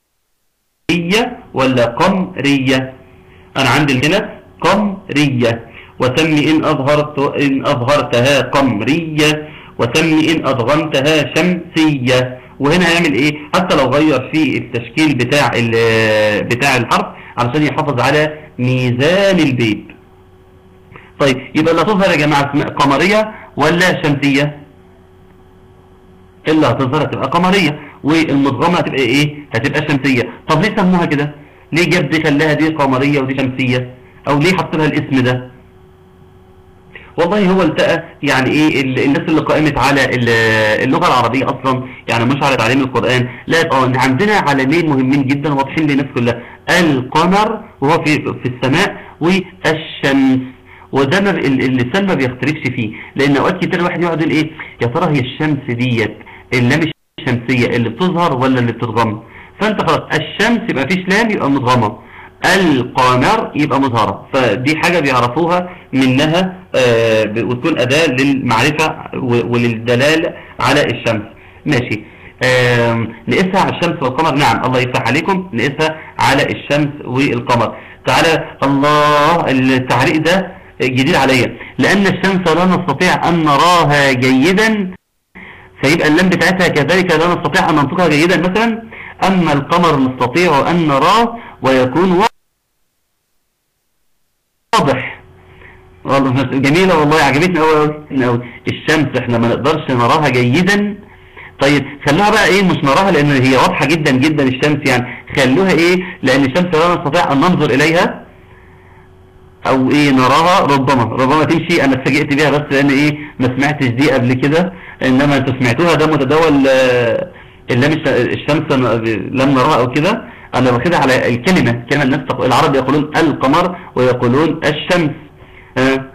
A: ولا قمريه انا عندي هنا قمريه وسمي ان اظهرت ان اظهرتها قمريه وسمي ان ادغمتها شمسيه وهنا هيعمل ايه حتى لو غير في التشكيل بتاع بتاع الحرف علشان يحافظ على ميزان البيت طيب يبقى اللي هتظهر يا جماعة قمرية ولا شمسية اللي هتظهر هتبقى قمرية والمضغمة هتبقى ايه هتبقى شمسية طب ليه سموها كده ليه جاب دي خلاها دي قمرية ودي شمسية او ليه حط لها الاسم ده والله هو التقى يعني ايه الناس اللي قائمت على اللغة العربية اصلا يعني مش على تعليم القرآن لا اه عندنا علمين مهمين جدا واضحين للناس كلها القمر وهو في في السماء والشمس وده اللسان ما بيختلفش فيه لان اوقات كتير الواحد يقعد يقول ايه يا ترى هي الشمس ديت اللام الشمسية اللي بتظهر ولا اللي بتتغم فانت خلاص الشمس يبقى فيش لام يبقى متغمة القمر يبقى مظهرة فدي حاجة بيعرفوها منها آه وتكون أداة للمعرفة وللدلالة على الشمس ماشي آه نقيسها على الشمس والقمر نعم الله يفتح عليكم نقيسها على الشمس والقمر تعالى الله التعليق ده جديد عليا لأن الشمس لا نستطيع أن نراها جيدا فيبقى اللام بتاعتها كذلك لا نستطيع أن ننطقها جيدا مثلا أما القمر نستطيع أن نراه ويكون واضح والله جميلة والله عجبتني قوي قوي الشمس احنا ما نقدرش نراها جيدا طيب خلوها بقى ايه مش نراها لان هي واضحة جدا جدا الشمس يعني خلوها ايه لان الشمس لا نستطيع ان ننظر اليها او ايه نراها ربما ربما تمشي انا اتفاجئت بيها بس لان ايه ما سمعتش دي قبل كده انما انتوا سمعتوها ده متداول اللام الشمس لم نراها او كده انا واخدها على الكلمة كلمة الناس تقول العرب يقولون القمر ويقولون الشمس ها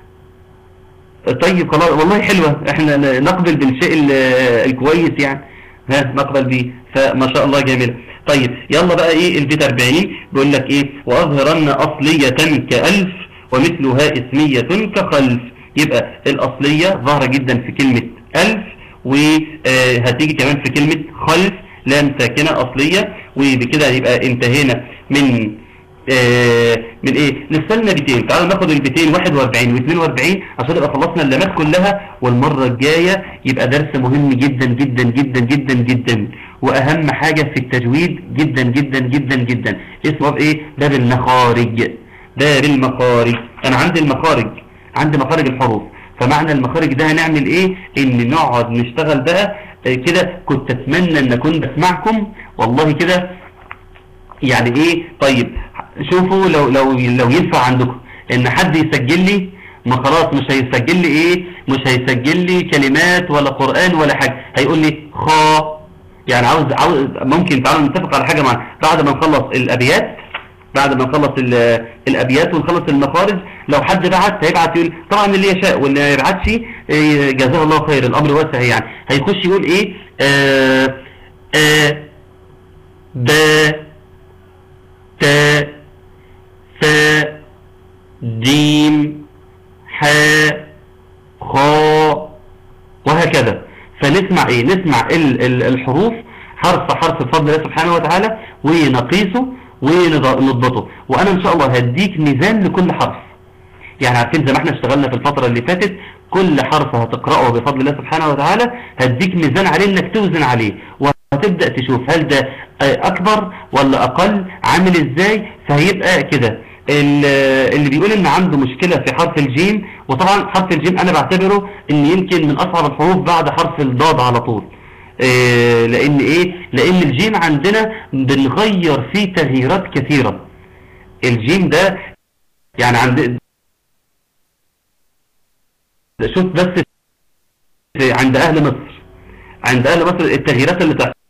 A: طيب خلاص والله حلوة احنا نقبل بالشيء ال- الكويس يعني ها نقبل بيه فما شاء الله جميل طيب يلا بقى ايه البيت 40 بيقول لك ايه واظهرن اصلية كألف ومثلها اسمية كخلف يبقى الاصلية ظاهرة جدا في كلمة الف وهتيجي كمان في كلمة خلف لام ساكنة اصلية وبكده يبقى انتهينا من آه، من ايه نستنى بيتين تعالوا ناخد البيتين 41 و42 عشان نبقى خلصنا اللمات كلها والمرة الجاية يبقى درس مهم جدا جدا جدا جدا جدا واهم حاجة في التجويد جدا جدا جدا جدا اسمه ايه باب المخارج باب المخارج انا عندي المخارج عندي مخارج الحروف فمعنى المخارج ده هنعمل ايه ان نقعد نشتغل بقى آه، كده كنت اتمنى ان اكون بسمعكم والله كده يعني ايه طيب شوفوا لو لو لو ينفع عندكم ان حد يسجل لي ما خلاص مش هيسجل لي ايه مش هيسجل لي كلمات ولا قرآن ولا حاجة هيقول لي خا يعني عاوز عاوز ممكن تعالوا نتفق على حاجة معانا بعد ما نخلص الابيات بعد ما نخلص ال- الابيات ونخلص المخارج لو حد بعت هيبعت يقول طبعا اللي يشاء واللي ما يبعتش إيه، جزاه الله خير الامر واسع يعني هيخش يقول ايه آه آه ب ت ف جيم ح خ وهكذا فنسمع ايه نسمع ال- ال- الحروف حرف حرف بفضل الله سبحانه وتعالى ونقيسه ونضبطه وانا ان شاء الله هديك ميزان لكل حرف يعني عارفين زي ما احنا اشتغلنا في الفترة اللي فاتت كل حرف هتقرأه بفضل الله سبحانه وتعالى هديك ميزان عليه انك توزن عليه وهتبدأ تشوف هل ده آه، اكبر ولا اقل عامل ازاي فهيبقى كده ال- اللي بيقول ان عنده مشكلة في حرف الجيم وطبعا حرف الجيم انا بعتبره ان يمكن من اصعب الحروف بعد حرف الضاد على طول آه، لان ايه لان الجيم عندنا بنغير فيه تغييرات كثيرة الجيم ده يعني عند شوف بس في عند اهل مصر عند اهل مصر التغييرات اللي تحصل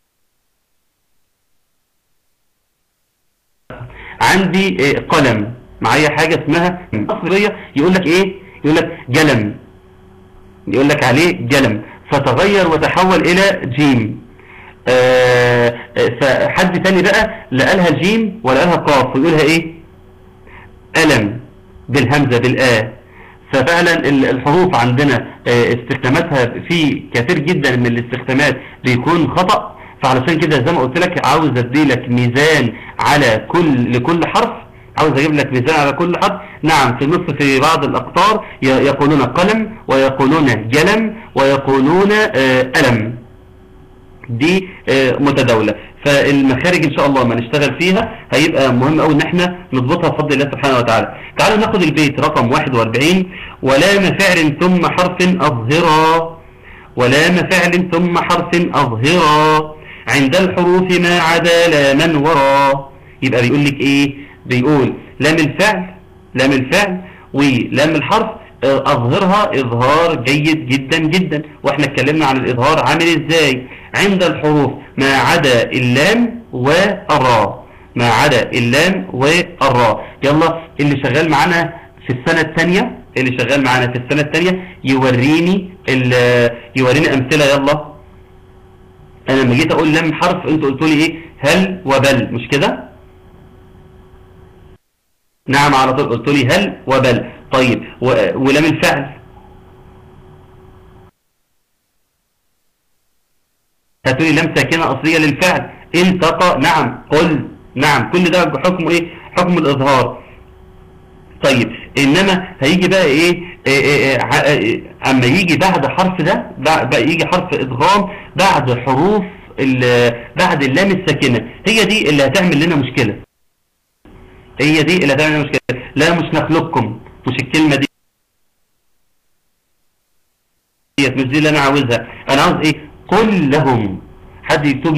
A: عندي آه، قلم معايا حاجة اسمها مصرية يقول لك ايه يقول لك جلم يقول لك عليه جلم فتغير وتحول الى جيم آه، آه، فحد تاني بقى لا قالها جيم ولا قالها قاف ويقولها ايه ألم بالهمزة بالآ ففعلا ال- الحروف عندنا آه، استخداماتها في كثير جدا من الاستخدامات بيكون خطأ فعلشان كده زي ما قلت لك عاوز ادي لك ميزان على كل لكل حرف عاوز اجيب لك ميزان على كل حرف نعم في مصر في بعض الاقطار ي- يقولون قلم ويقولون جلم ويقولون آه، ألم دي آه، متداولة فالمخارج ان شاء الله ما نشتغل فيها هيبقى مهم قوي ان احنا نضبطها بفضل الله سبحانه وتعالى تعالوا ناخد البيت رقم 41 ولام فعل ثم حرف اظهرا ولام فعل ثم حرف اظهرا عند الحروف ما عدا لاما ورا يبقى بيقول لك ايه بيقول لام الفعل لام الفعل ولام الحرف آه، اظهرها اظهار جيد جدا جدا واحنا اتكلمنا عن الاظهار عامل ازاي عند الحروف ما عدا اللام والراء ما عدا اللام والراء يلا اللي شغال معانا في السنة الثانية اللي شغال معانا في السنة الثانية يوريني ال- يوريني امثلة يلا انا لما جيت اقول لام حرف انتوا قلتوا لي ايه هل وبل مش كده نعم على طول قلت لي هل وبل طيب و- ولام الفعل هاتوا لي لام ساكنه اصليه للفعل التقى نعم قل نعم كل ده حكمه ايه حكم الاظهار طيب انما هيجي بقى ايه, إيه, إيه, ع- إيه اما يجي بعد حرف ده بع- بقى يجي حرف ادغام بعد حروف ال- بعد اللام الساكنه هي دي اللي هتعمل لنا مشكله هي دي اللي هتعمل لنا مشكله لا مش نخلقكم مش الكلمه دي ديت مش دي اللي انا عاوزها انا عاوز ايه قل لهم حد يكتب لي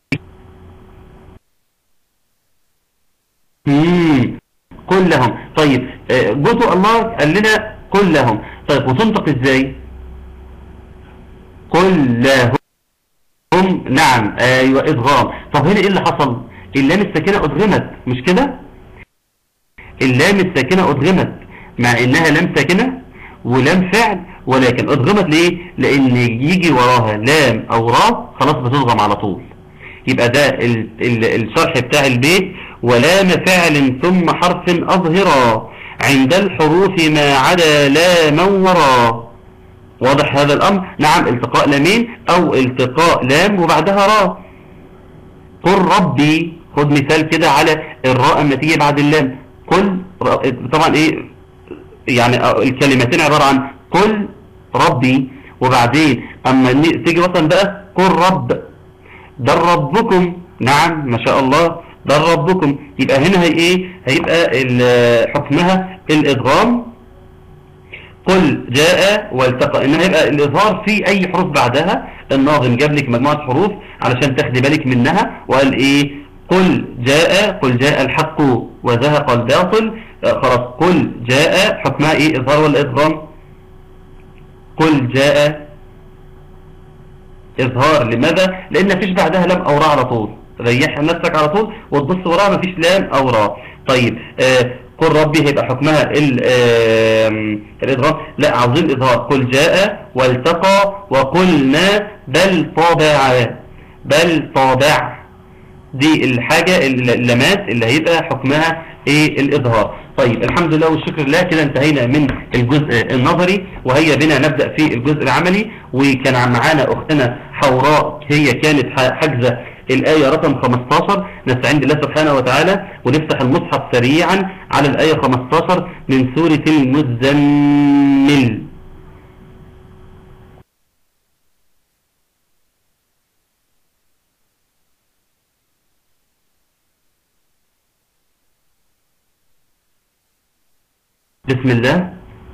A: مم. قل لهم طيب آه، جزء الله قال لنا قل لهم طيب وتنطق ازاي قل لهم نعم ايوه ادغام طب هنا ايه اللي حصل اللام الساكنة أدغمت مش كده اللام الساكنة أدغمت مع إنها لام ساكنة ولام فعل ولكن أدغمت ليه لأن يجي وراها لام أو را خلاص بتضغم على طول يبقى ده ال ال الشرح بتاع البيت ولام فعل ثم حرف أظهرا عند الحروف ما عدا لا ورا واضح هذا الأمر نعم التقاء لامين أو التقاء لام وبعدها را قل ربي خد مثال كده على الراء اما تيجي بعد اللام قل طبعا ايه يعني الكلمتين عبارة عن قل ربي وبعدين اما تيجي مثلا بقى قل رب ده ربكم نعم ما شاء الله ده ربكم يبقى هنا هي ايه هيبقى حكمها الادغام قل جاء والتقى انها يبقى الاظهار في اي حروف بعدها الناظم جاب لك مجموعة حروف علشان تاخدي بالك منها وقال ايه قل جاء قل جاء الحق وزهق الباطل خلاص قل جاء حكمها ايه اظهار ولا ادغام قل جاء اظهار لماذا لان مفيش بعدها لام او راء على طول ريح نفسك على طول وتبص وراها مفيش لام او راء طيب آه قل ربي هيبقى حكمها الإضغام لا عاوزين إظهار قل جاء والتقى وقلنا بل طابع بل طابع دي الحاجة اللمات اللي هيبقى حكمها ايه الإظهار طيب الحمد لله والشكر لله كده انتهينا من الجزء النظري وهيا بنا نبدأ في الجزء العملي وكان معانا أختنا حوراء هي كانت حجزة الآية رقم 15 نستعين بالله سبحانه وتعالى ونفتح المصحف سريعا على الآية 15 من سورة المزمل بسم الله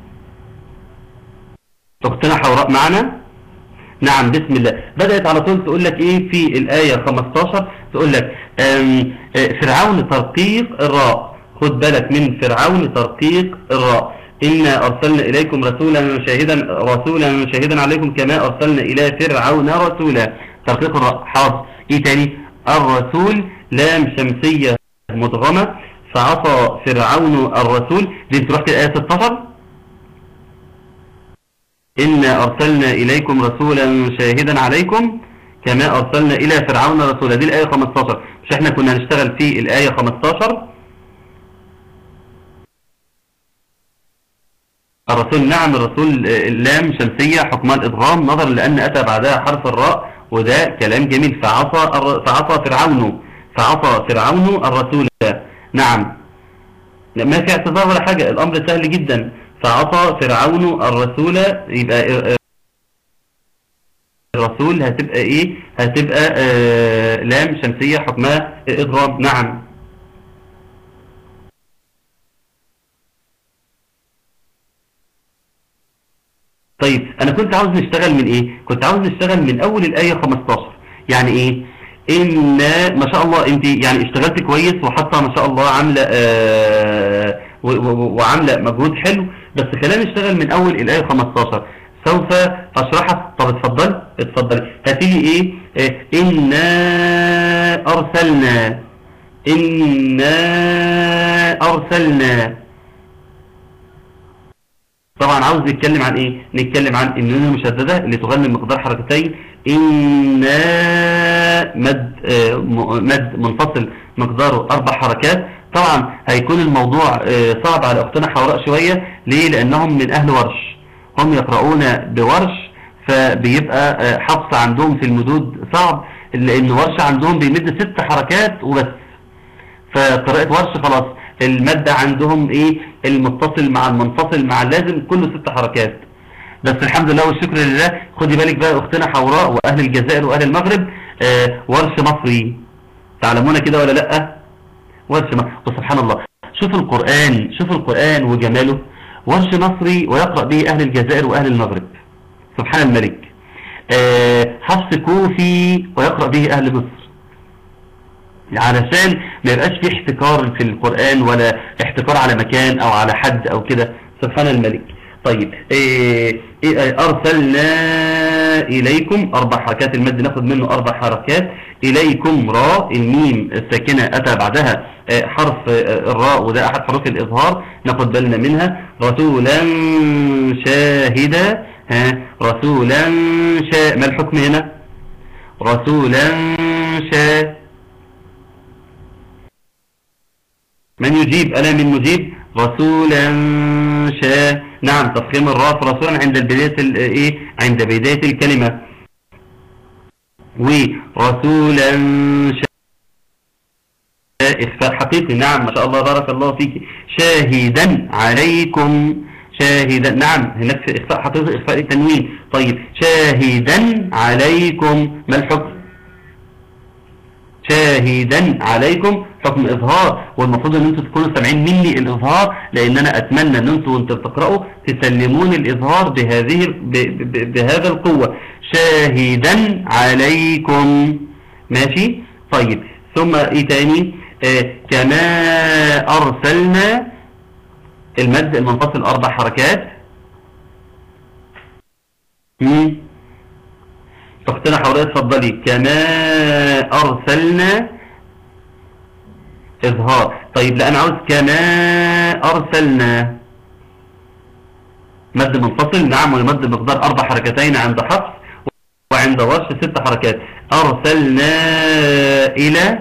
A: اختنا حوراء معنا نعم بسم الله بدأت على طول تقول لك ايه في الآية 15 تقول لك فرعون ترقيق الراء خد بالك من فرعون ترقيق الراء إنا أرسلنا إليكم رسولا شاهدا رسولا شاهدا عليكم كما أرسلنا إلى فرعون رسولا ترقيق الراء حاضر ايه تاني الرسول لام شمسية مدغمة فعصى فرعون الرسول دي انت رحت الآية 16 إنا أرسلنا إليكم رسولا شاهدا عليكم كما أرسلنا إلى فرعون رسولا دي الآية 15 مش احنا كنا هنشتغل في الآية 15 الرسول نعم الرسول اللام شمسية حكمان إضغام نظرا لأن أتى بعدها حرف الراء وده كلام جميل فعصى, فعصى فرعون فعصى فرعون الرسول نعم ما في اعتذار ولا حاجة الأمر سهل جدا فعصى فرعون الرسول يبقى الرسول هتبقى ايه هتبقى آه لام شمسية حكمها اضراب نعم طيب انا كنت عاوز نشتغل من ايه كنت عاوز نشتغل من اول الاية 15 يعني ايه ان ما شاء الله انت يعني اشتغلت كويس وحاطه ما شاء الله عامله آه وعامله مجهود حلو بس خلينا نشتغل من اول الايه 15 سوف اشرحها طب اتفضل اتفضل هاتي لي ايه, إيه انا ارسلنا انا ارسلنا طبعا عاوز نتكلم عن ايه نتكلم عن النون المشددة اللي تغني مقدار حركتين إنا مد آه مد منفصل مقداره أربع حركات طبعا هيكون الموضوع آه صعب على أختنا حوراء شوية ليه لأنهم من أهل ورش هم يقرؤون بورش فبيبقى آه حفظ عندهم في المدود صعب لأن ورش عندهم بيمد ست حركات وبس فقراءة ورش خلاص المادة عندهم ايه المتصل مع المنفصل مع اللازم كله ست حركات بس الحمد لله والشكر لله خدي بالك بقى اختنا حوراء واهل الجزائر واهل المغرب آه ورش مصري تعلمون كده ولا لا ورش مصري وسبحان الله شوف القرآن شوف القرآن وجماله ورش مصري ويقرأ به اهل الجزائر واهل المغرب سبحان الملك آه حفص كوفي ويقرأ به اهل مصر علشان ما يبقاش في احتكار في القرآن ولا احتكار على مكان او على حد او كده سبحان الملك طيب إيه إيه أرسلنا إليكم أربع حركات المد ناخد منه أربع حركات إليكم راء الميم الساكنة أتى بعدها آه، حرف آه، الراء وده أحد حروف الإظهار ناخد بالنا منها رسولا شاهدا ها رسولا شا ما الحكم هنا رسولا شا من يجيب ألا من مجيب رسولا شا نعم تفخيم الراء في رسولا عند بداية ال- ايه عند بداية الكلمة ورسولا شا إخفاء حقيقي نعم ما شاء الله بارك الله فيك شاهدا عليكم شاهدا نعم هناك في إخفاء حقيقي إخفاء التنوين طيب شاهدا عليكم ما الحكم شاهدا عليكم حكم إظهار والمفروض ان انتوا تكونوا سامعين مني الإظهار لأن أنا أتمنى ان انتوا وانتوا بتقرأوا تسلمون الإظهار بهذه ب ب بهذا القوة شاهدا عليكم ماشي طيب ثم ايه تاني آه كما أرسلنا المد المنفصل أربع حركات مم. اختنا حورية اتفضلي كما أرسلنا إظهار طيب لا أنا عاوز كما أرسلنا مد منفصل نعم والمد مقدار أربع حركتين عند حفص وعند ورش ست حركات أرسلنا إلى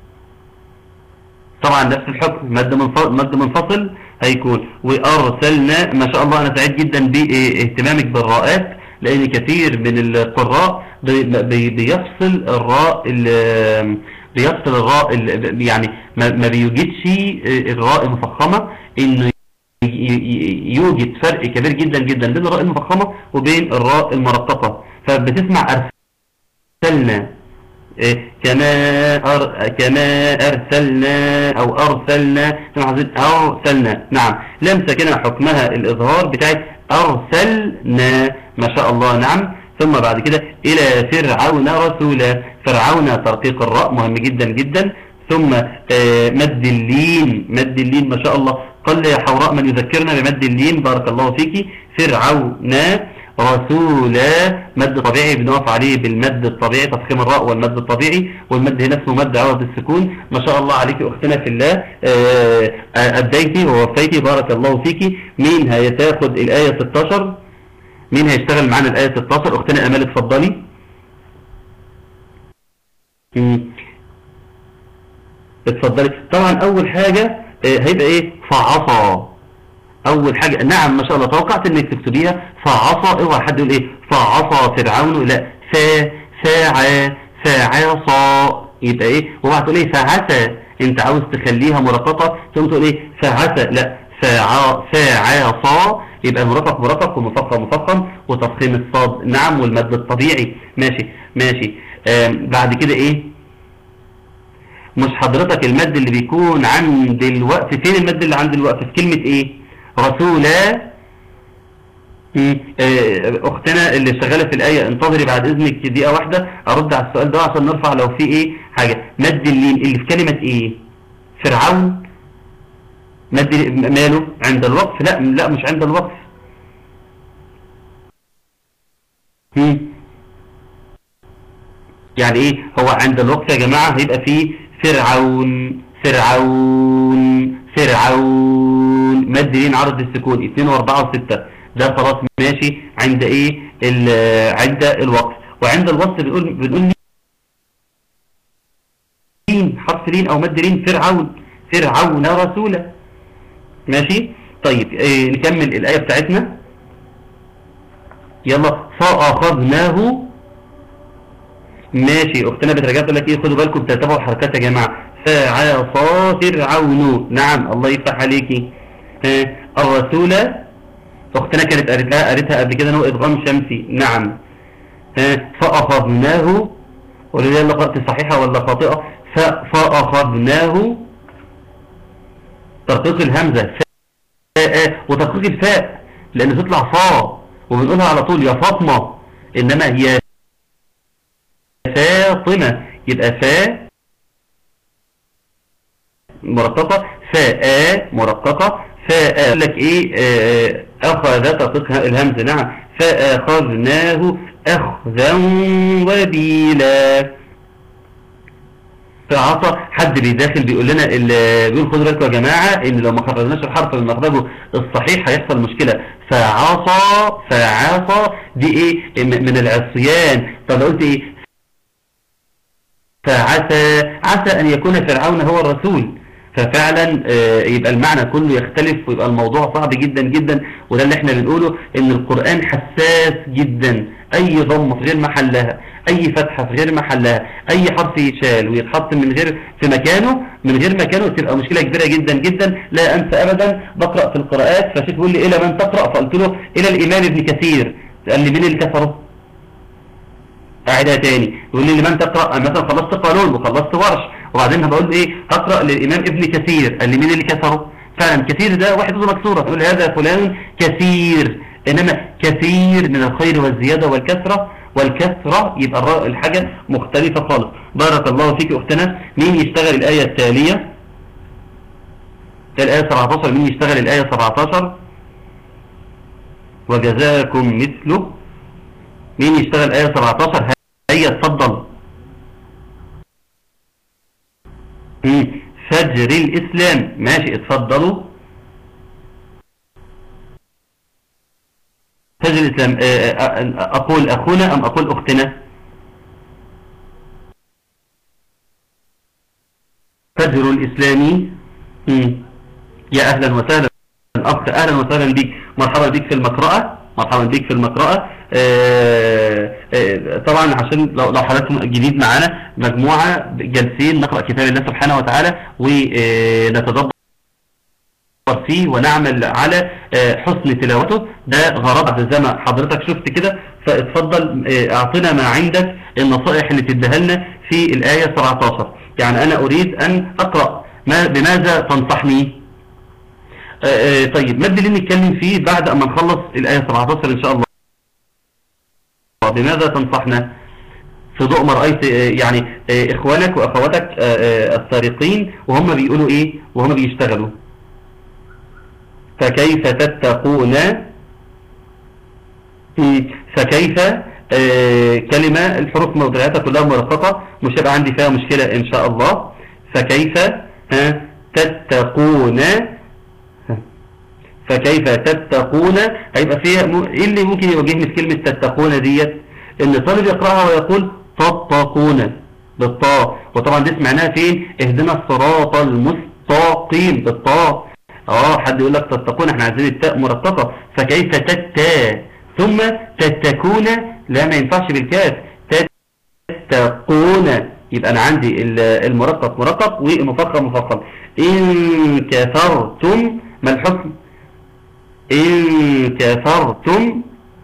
A: طبعا نفس الحكم مد منفصل, مد منفصل هيكون وأرسلنا ما شاء الله أنا سعيد جدا باهتمامك بالراءات لأن كثير من القراء بي بي بيفصل الراء بيفصل الراء يعني ما, ما بيوجدش الراء المفخمة انه يوجد فرق كبير جدا جدا بين الراء المفخمة وبين الراء المرققة فبتسمع أرسلنا كما أر... كما أرسلنا أو أرسلنا أرسلنا نعم لم سكن حكمها الإظهار بتاعت أرسلنا ما شاء الله نعم ثم بعد كده إلى فرعون رسولا فرعون ترقيق الراء مهم جدا جدا ثم مد اللين مد اللين ما شاء الله قل يا حوراء من يذكرنا بمد اللين بارك الله فيك فرعون رسولا مد طبيعي بنقف عليه بالمد الطبيعي تفخيم الراء والمد الطبيعي والمد هنا اسمه مد عوض السكون ما شاء الله عليك اختنا في الله اديتي ووفيتي بارك الله فيك مين هيتاخد الايه 16 مين هيشتغل معانا الايه 16 اختنا امال اتفضلي اتفضلي طبعا اول حاجه هيبقى ايه فعصى اول حاجة نعم ما شاء الله توقعت انك تكتبيها فعصى اوعى حد يقول ايه فعصى فرعون لا فا فاعى فعصى يبقى ايه اوعى تقول ايه فعسى انت عاوز تخليها مرققة ثم تقول ايه فعسى لا فعا فعصى يبقى مرقق مرقق ومفخم مفخم وتفخيم الصاد نعم والمد الطبيعي ماشي ماشي بعد كده ايه مش حضرتك المد اللي بيكون عند الوقف فين المد اللي عند الوقف في كلمة ايه رسولا اختنا اللي شغالة في الآية انتظري بعد اذنك دقيقة واحدة ارد على السؤال ده عشان نرفع لو في ايه حاجة مد اللين اللي في كلمة ايه فرعون مد ماله عند الوقف لا لا مش عند الوقف يعني ايه هو عند الوقف يا جماعة هيبقى فيه فرعون فرعون فرعون مد لين عرض السكون 2 و4 و6 ده خلاص ماشي عند ايه عند الوقف وعند الوصف بنقول بنقول لين حرف لين او مد لين فرعون فرعون رسولا ماشي طيب إيه نكمل الايه بتاعتنا يلا فاخذناه ماشي اختنا بترجع تقول لك ايه خدوا بالكم تتابعوا الحركات يا جماعه فعصى فرعون نعم الله يفتح عليكي الرسول اختنا كانت قريتها قريتها قبل كده هو ادغام شمسي نعم فاخذناه قولوا لي قراءتي صحيحه ولا خاطئه فاخذناه ترقيق الهمزه فاء وترقيق الفاء لان تطلع فا وبنقولها على طول يا فاطمه انما هي فاطمه يبقى فاء مرققة فاء مرققة فقال لك ايه آه، اخذ تطبيق الهمز نعم فاخذناه اخذا وبيلا فعصى حد بيداخل بيقول لنا اللي بيقول خدوا بالكم يا جماعه ان لو ما خرجناش الحرف من مخرجه الصحيح هيحصل مشكله فعصى فعصى دي ايه من العصيان طب لو قلت ايه فعسى عسى ان يكون فرعون هو الرسول ففعلا آه، يبقى المعنى كله يختلف ويبقى الموضوع صعب جدا جدا وده اللي احنا بنقوله ان القرآن حساس جدا اي ضمه في غير محلها اي فتحة في غير محلها اي حرف يتشال ويتحط من غير في مكانه من غير مكانه تبقى مشكلة كبيرة جدا جدا لا انسى ابدا بقرأ في القراءات فشيخ بيقول لي الى من تقرأ فقلت له الى الامام ابن كثير قال لي مين اللي كفره قاعدها تاني يقول لي لمن تقرأ مثلا خلصت قانون وخلصت ورش وبعدين بقول ايه هقرأ للامام ابن كثير قال لي مين اللي كفره فعلا كثير ده واحد مكسورة تقول هذا فلان كثير انما كثير من الخير والزيادة والكثرة والكثرة يبقى الحاجة مختلفة خالص بارك الله فيك اختنا مين يشتغل الآية التالية الآية 17 مين يشتغل الآية 17 وجزاكم مثله مين يشتغل الآية 17 هيا اتفضل فجر الإسلام ماشي اتفضلوا فجر الإسلام آه، آه، آه، أقول أخونا أم أقول أختنا فجر الإسلامي يا أهلا وسهلا أخ أهلا وسهلا بك مرحبا بك في المقرأة مرحبا بك في المقرأة طبعا عشان لو لو حضراتكم جديد معانا مجموعة جالسين نقرأ كتاب الله سبحانه وتعالى ونتدبر فيه ونعمل على آه، حسن تلاوته ده غرض زي ما حضرتك شفت كده فاتفضل آه، اعطنا ما عندك النصائح اللي تديها لنا في الآية 17 يعني أنا أريد أن أقرأ ما بماذا تنصحني آه، طيب ما اللي نتكلم فيه بعد أما نخلص الآية 17 إن شاء الله بماذا تنصحنا في ضوء ما رأيت يعني إخوانك وأخواتك السارقين وهم بيقولوا إيه وهم بيشتغلوا فكيف تتقون فكيف آه كلمة الحروف موضوعاتها كلها مرققة مش هيبقى عندي فيها مشكلة إن شاء الله فكيف آه تتقون فكيف تتقون هيبقى فيها ايه اللي ممكن يواجهني في كلمة تتقون ديت ان طالب يقرأها ويقول تتقون بالطاء وطبعا دي سمعناها فين اهدنا الصراط المستقيم بالطاء اه حد يقول لك تتقون احنا عايزين التاء مرققه فكيف تتا ثم تتكون لا ما ينفعش بالكاف تتقون يبقى انا عندي المرقق مرقق والمفخم مفخم ان كفرتم ما الحكم ان كفرتم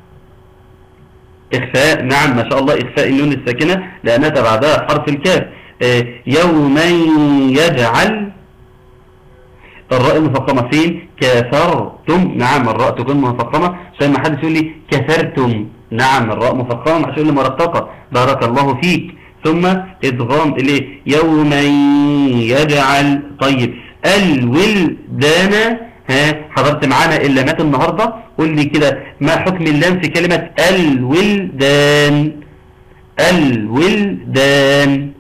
A: اخفاء نعم ما شاء الله اخفاء النون الساكنه لانها بعدها حرف الكاف آه، يوما يجعل الراء المفخمة فين كثرتم نعم الراء تكون مفخمة عشان ما حدش يقول لي كثرتم نعم الراء مفخمة ما حدش يقول لي مرققة بارك الله فيك ثم ادغام اليه يوما يجعل طيب الولدان ها حضرت معانا اللامات النهاردة قول لي كده ما حكم اللام في كلمة الولدان الولدان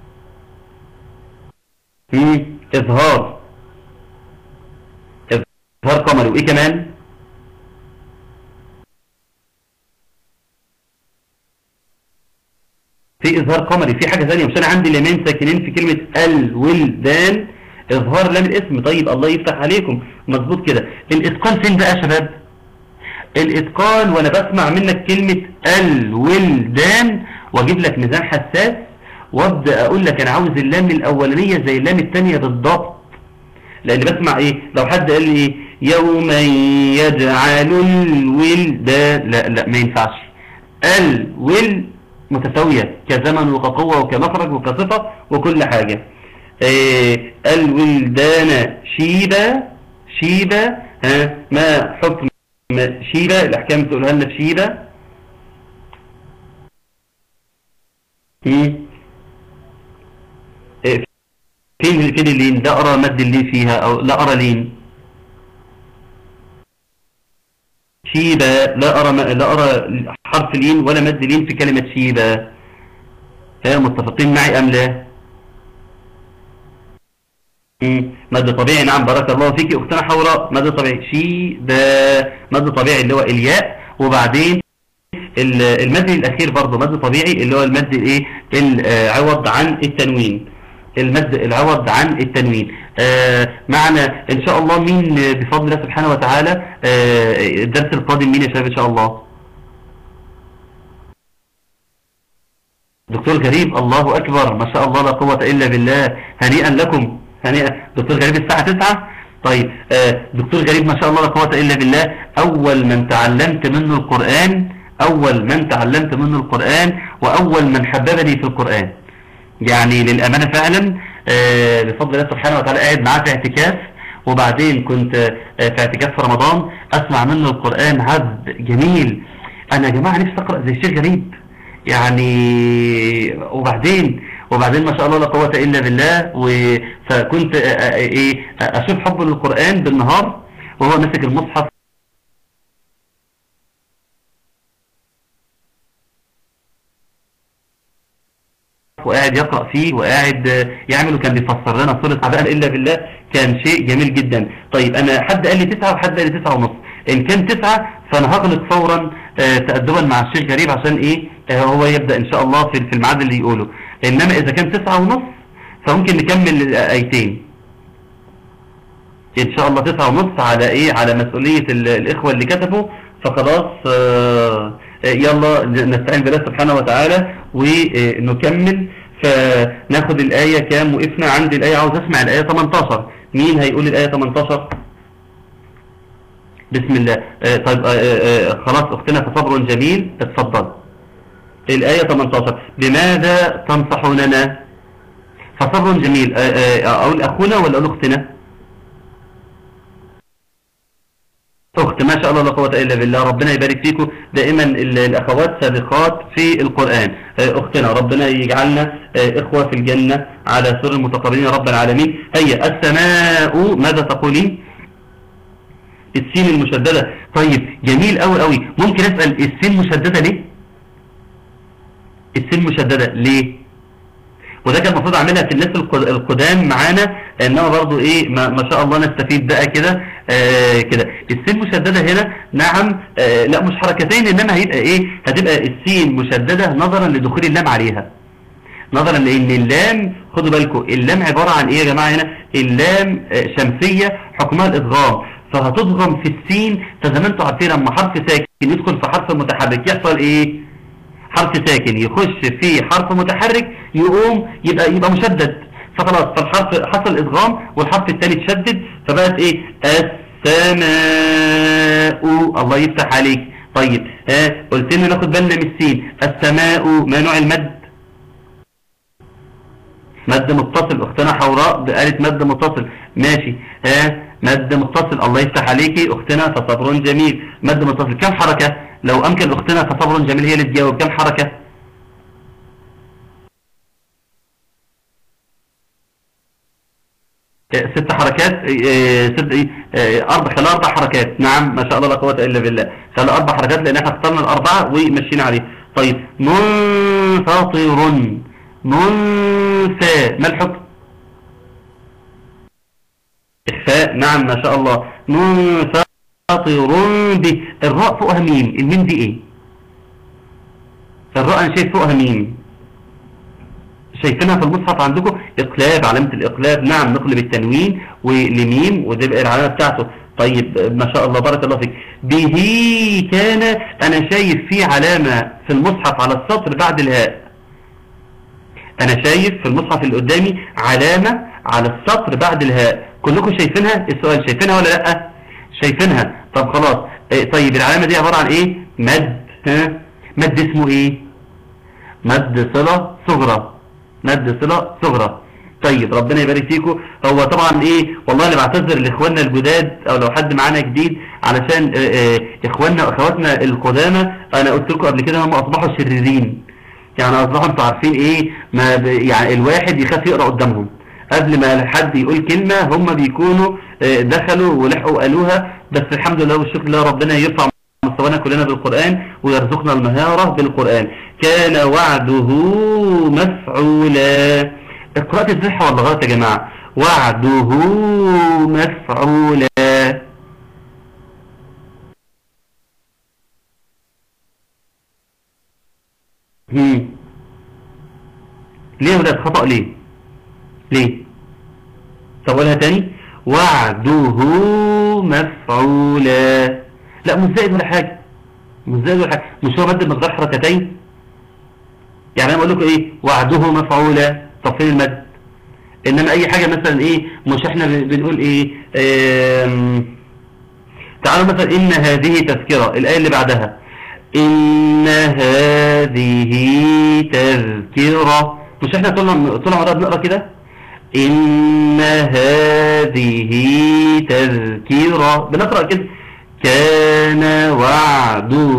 A: اظهار إظهار قمري وإيه كمان في إظهار قمري في حاجة ثانية مش أنا عندي لامين ساكنين في كلمة الولدان إظهار لام الاسم طيب الله يفتح عليكم مظبوط كده الإتقان فين بقى يا شباب الإتقان وأنا بسمع منك كلمة الولدان وأجيب لك ميزان حساس وابدا اقول لك انا عاوز اللام الاولانيه زي اللام الثانيه بالضبط لان بسمع ايه لو حد قال لي ايه يوما يجعل الولدان لا لا ما ينفعش الول متساوية كزمن وكقوة وكمخرج وكصفة وكل حاجة إيه الولدان شيبة شيبة ها ما حكم شيبة الأحكام تقولها لنا في شيبة إيه فين فين اللين ده أرى مد اللين فيها أو لا أرى لين شيبة لا أرى ما لا أرى حرف لين ولا مد لين في كلمة شيبة ها متفقين معي أم لا مم. مد طبيعي نعم بارك الله فيك أختنا حوراء مد طبيعي شيبة مد طبيعي اللي هو الياء وبعدين ال- المد الأخير برضه مد طبيعي اللي هو المد الإيه العوض عن التنوين المد العوض عن التنوين آه معنا ان شاء الله مين بفضل الله سبحانه وتعالى آه الدرس القادم مين يا شباب ان شاء الله دكتور غريب الله اكبر ما شاء الله لا قوة الا بالله هنيئا لكم هنيئا دكتور غريب الساعة 9 طيب آه دكتور غريب ما شاء الله لا قوة الا بالله اول من تعلمت منه القرآن اول من تعلمت منه القرآن واول من حببني في القرآن يعني للأمانة فعلا آه، بفضل الله سبحانه وتعالى قاعد معاه في اعتكاف وبعدين كنت آه، في اعتكاف في رمضان أسمع منه القرآن عذب جميل أنا يا جماعة نفسي أقرأ زي الشيخ غريب يعني وبعدين وبعدين ما شاء الله لا قوة إلا بالله و- فكنت آه، آه، إيه أشوف حبه للقرآن بالنهار وهو ماسك المصحف وقاعد يقرأ فيه وقاعد آه، يعمل وكان بيفسر لنا سورة عباء إلا بالله كان شيء جميل جدا طيب أنا حد قال لي تسعة وحد قال لي تسعة ونص إن كان تسعة فأنا هغلق فورا آه، تأدبا مع الشيخ غريب عشان إيه آه، هو يبدأ إن شاء الله في في الميعاد اللي يقوله إنما إذا كان تسعة ونص فممكن نكمل آيتين ان شاء الله تسعة ونص على ايه على مسؤولية ال- الاخوة اللي كتبوا فخلاص آه، آه، يلا نستعين بالله سبحانه وتعالى ونكمل فناخد الآية كام وقفنا عند الآية عاوز اسمع الآية 18 مين هيقول الآية 18 بسم الله آه، طيب آه، آه، آه، خلاص اختنا فصبر جميل اتفضل الآية 18 بماذا تنصحوننا فصبر جميل آه، آه، اقول اخونا ولا اقول اختنا أخت ما شاء الله لا قوة إلا بالله ربنا يبارك فيكم دائما ال- الأخوات سابقات في القرآن آه، أختنا ربنا يجعلنا آه، إخوة في الجنة على سر المتقربين يا رب العالمين هيا السماء ماذا تقولين السين المشددة طيب جميل قوي قوي ممكن أسأل السين مشددة ليه السين مشددة ليه وده كان المفروض اعملها في الناس القد- القدام معانا انما برضو ايه ما, ما شاء الله نستفيد بقى كده آه كده السين مشددة هنا نعم آه لا مش حركتين انما هيبقى ايه هتبقى السين مشددة نظرا لدخول اللام عليها نظرا لان اللام خدوا بالكم اللام عبارة عن ايه يا جماعة هنا اللام آه، شمسية حكمها الادغام فهتضغم في السين فزي ما انتم عارفين لما حرف ساكن يدخل في حرف متحرك يحصل ايه حرف ساكن يخش في حرف متحرك يقوم يبقى يبقى مشدد فخلاص فالحرف حصل ادغام والحرف الثاني اتشدد فبقت ايه السماء الله يفتح عليك طيب ها قلت لنا ناخد بالنا من السين السماء ما نوع المد مد متصل اختنا حوراء قالت مد متصل ماشي ها مد متصل الله يفتح عليكي اختنا فصبر جميل مد متصل كم حركة لو امكن اختنا فصبر جميل هي اللي تجاوب كم حركة آه، ست حركات آه، ست آه، اربع خلال اربع حركات نعم ما شاء الله لا قوه الا بالله خلال اربع حركات لان احنا اخترنا الاربعه ومشينا عليه طيب منفطر منفى ما الحكم إخفاء نعم ما شاء الله منفطر به الراء فوقها ميم الميم دي ايه الراء انا شايف فوقها ميم شايفينها في المصحف عندكم اقلاب علامة الاقلاب نعم نقلب التنوين ولميم وتبقى العلامة بتاعته طيب ما شاء الله بارك الله فيك به كان انا شايف فيه علامة في المصحف على السطر بعد الهاء انا شايف في المصحف اللي قدامي علامة على السطر بعد الهاء كلكم شايفينها السؤال شايفينها ولا لا شايفينها طب خلاص إيه طيب العلامة دي عبارة عن ايه مد ها مد اسمه ايه مد صلة صغرى مد صلة صغرى طيب ربنا يبارك فيكم هو طبعا ايه والله انا بعتذر لاخواننا الجداد او لو حد معانا جديد علشان آه، آه، اخواننا واخواتنا القدامى انا قلت لكم قبل كده هم اصبحوا شريرين يعني اصبحوا انتوا عارفين ايه ما ب... يعني الواحد يخاف يقرا قدامهم قبل ما حد يقول كلمة هم بيكونوا آه، دخلوا ولحقوا قالوها بس الحمد لله والشكر لله ربنا يرفع يحصلنا كلنا بالقرآن ويرزقنا المهارة بالقرآن كان وعده مفعولا القراءة الزحة ولا غلط يا جماعة وعده مفعولا هم. ليه يا ولاد خطأ ليه ليه طب اقولها تاني وعده مفعولا لا مش زائد ولا حاجة مش زائد ولا حاجة مش هو مد مقدار حركتين يعني انا بقول لكم ايه وعده مفعولا طب فين المد انما اي حاجة مثلا ايه مش احنا بنقول ايه آم، تعالوا مثلا ان هذه تذكرة الايه اللي بعدها ان هذه تذكرة مش احنا طول طول عمرنا بنقرا كده ان هذه تذكرة بنقرا كده كان وعده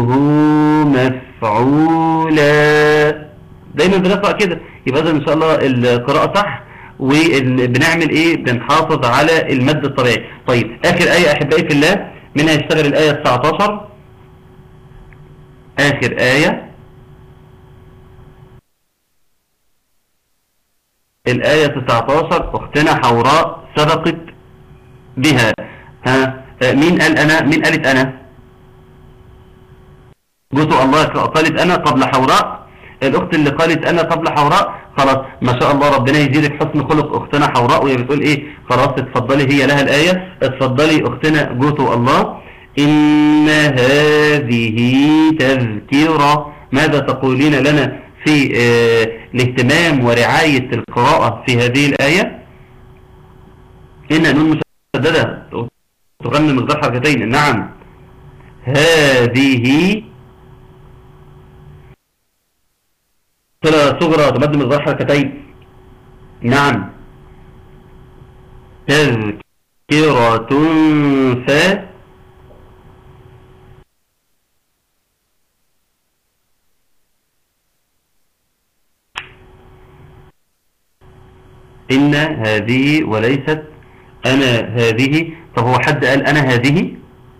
A: مفعولا دايما بنقرا كده يبقى اذا ان شاء الله القراءه صح وبنعمل ايه بنحافظ على المد الطبيعي طيب اخر ايه احبائي في الله منها يشتغل الايه 19 اخر ايه الآية 19 أختنا حوراء سبقت بها ها آه، مين قال أنا مين قالت أنا قلت الله قالت أنا قبل حوراء الأخت اللي قالت أنا قبل حوراء خلاص ما شاء الله ربنا يزيدك حسن خلق أختنا حوراء وهي بتقول إيه خلاص اتفضلي هي لها الآية اتفضلي أختنا قوتوا الله إن هذه تذكرة ماذا تقولين لنا في آه، الاهتمام ورعاية القراءة في هذه الآية إن نون مشددة تغني مقدار حركتين نعم هذه صلة صغرى تمد مقدار حركتين نعم تذكرة ف إن هذه وليست أنا هذه طب هو حد قال أنا هذه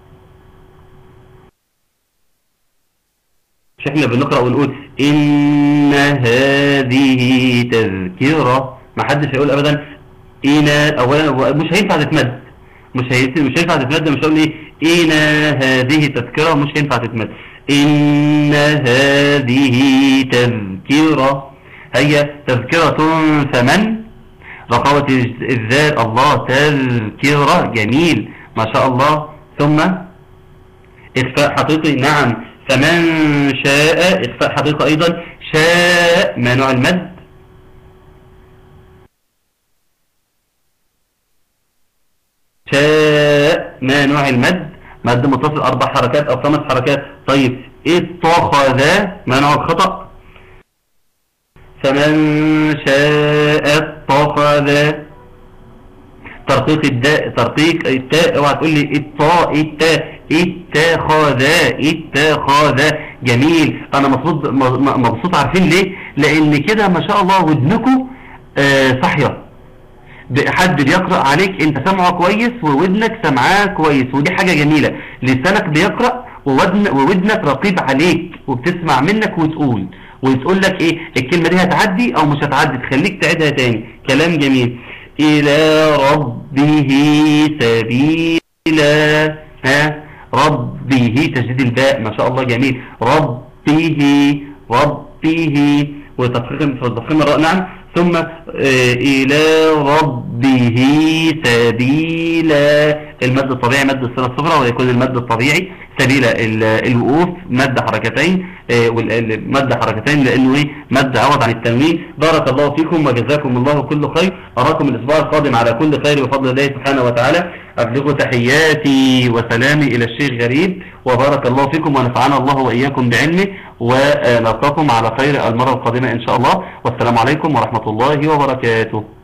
A: مش احنا بنقرأ ونقول إن هذه تذكرة ما حدش هيقول أبدا إن أولا مش هينفع تتمد مش هينفع مش هينفع تتمد مش هقول إيه إن هذه تذكرة مش هينفع تتمد إن هذه تذكرة هي تذكرة فمن رقابة الذات الله تذكرة جميل ما شاء الله ثم إخفاء حقيقي نعم فمن شاء إخفاء حقيقي أيضا شاء ما نوع المد شاء ما نوع المد مد متصل أربع حركات أو خمس حركات طيب اتخذ ما نوع الخطأ فمن شاء اتخذ ترقيق الداء ترقيق التاء اوعى تقول لي الطاء التاء اتخذ اتخذ جميل انا مبسوط مبسوط عارفين ليه لان كده ما شاء الله ودنكم آه صحيه حد بيقرأ عليك انت سامعه كويس وودنك سامعاه كويس ودي حاجة جميلة لسانك بيقرأ وودن وودنك رقيب عليك وبتسمع منك وتقول وتقول لك ايه الكلمة دي هتعدي او مش هتعدي تخليك تعيدها تاني كلام جميل الى ربه سبيلا ها ربه تشديد الباء ما شاء الله جميل ربه ربه وتفخيم تفخيم الراء نعم ثم آه إلى ربه سبيلا المد الطبيعي مد الصلة الصغرى ويكون المد الطبيعي سبيلا الوقوف مد حركتين آه والمد حركتين لأنه ايه مد عوض عن التنوين بارك الله فيكم وجزاكم الله كل خير أراكم الأسبوع القادم على كل خير بفضل الله سبحانه وتعالى أبلغ تحياتي وسلامي إلى الشيخ غريب وبارك الله فيكم ونفعنا الله وإياكم بعلمه ونلقاكم على خير المرة القادمة إن شاء الله والسلام عليكم ورحمة الله وبركاته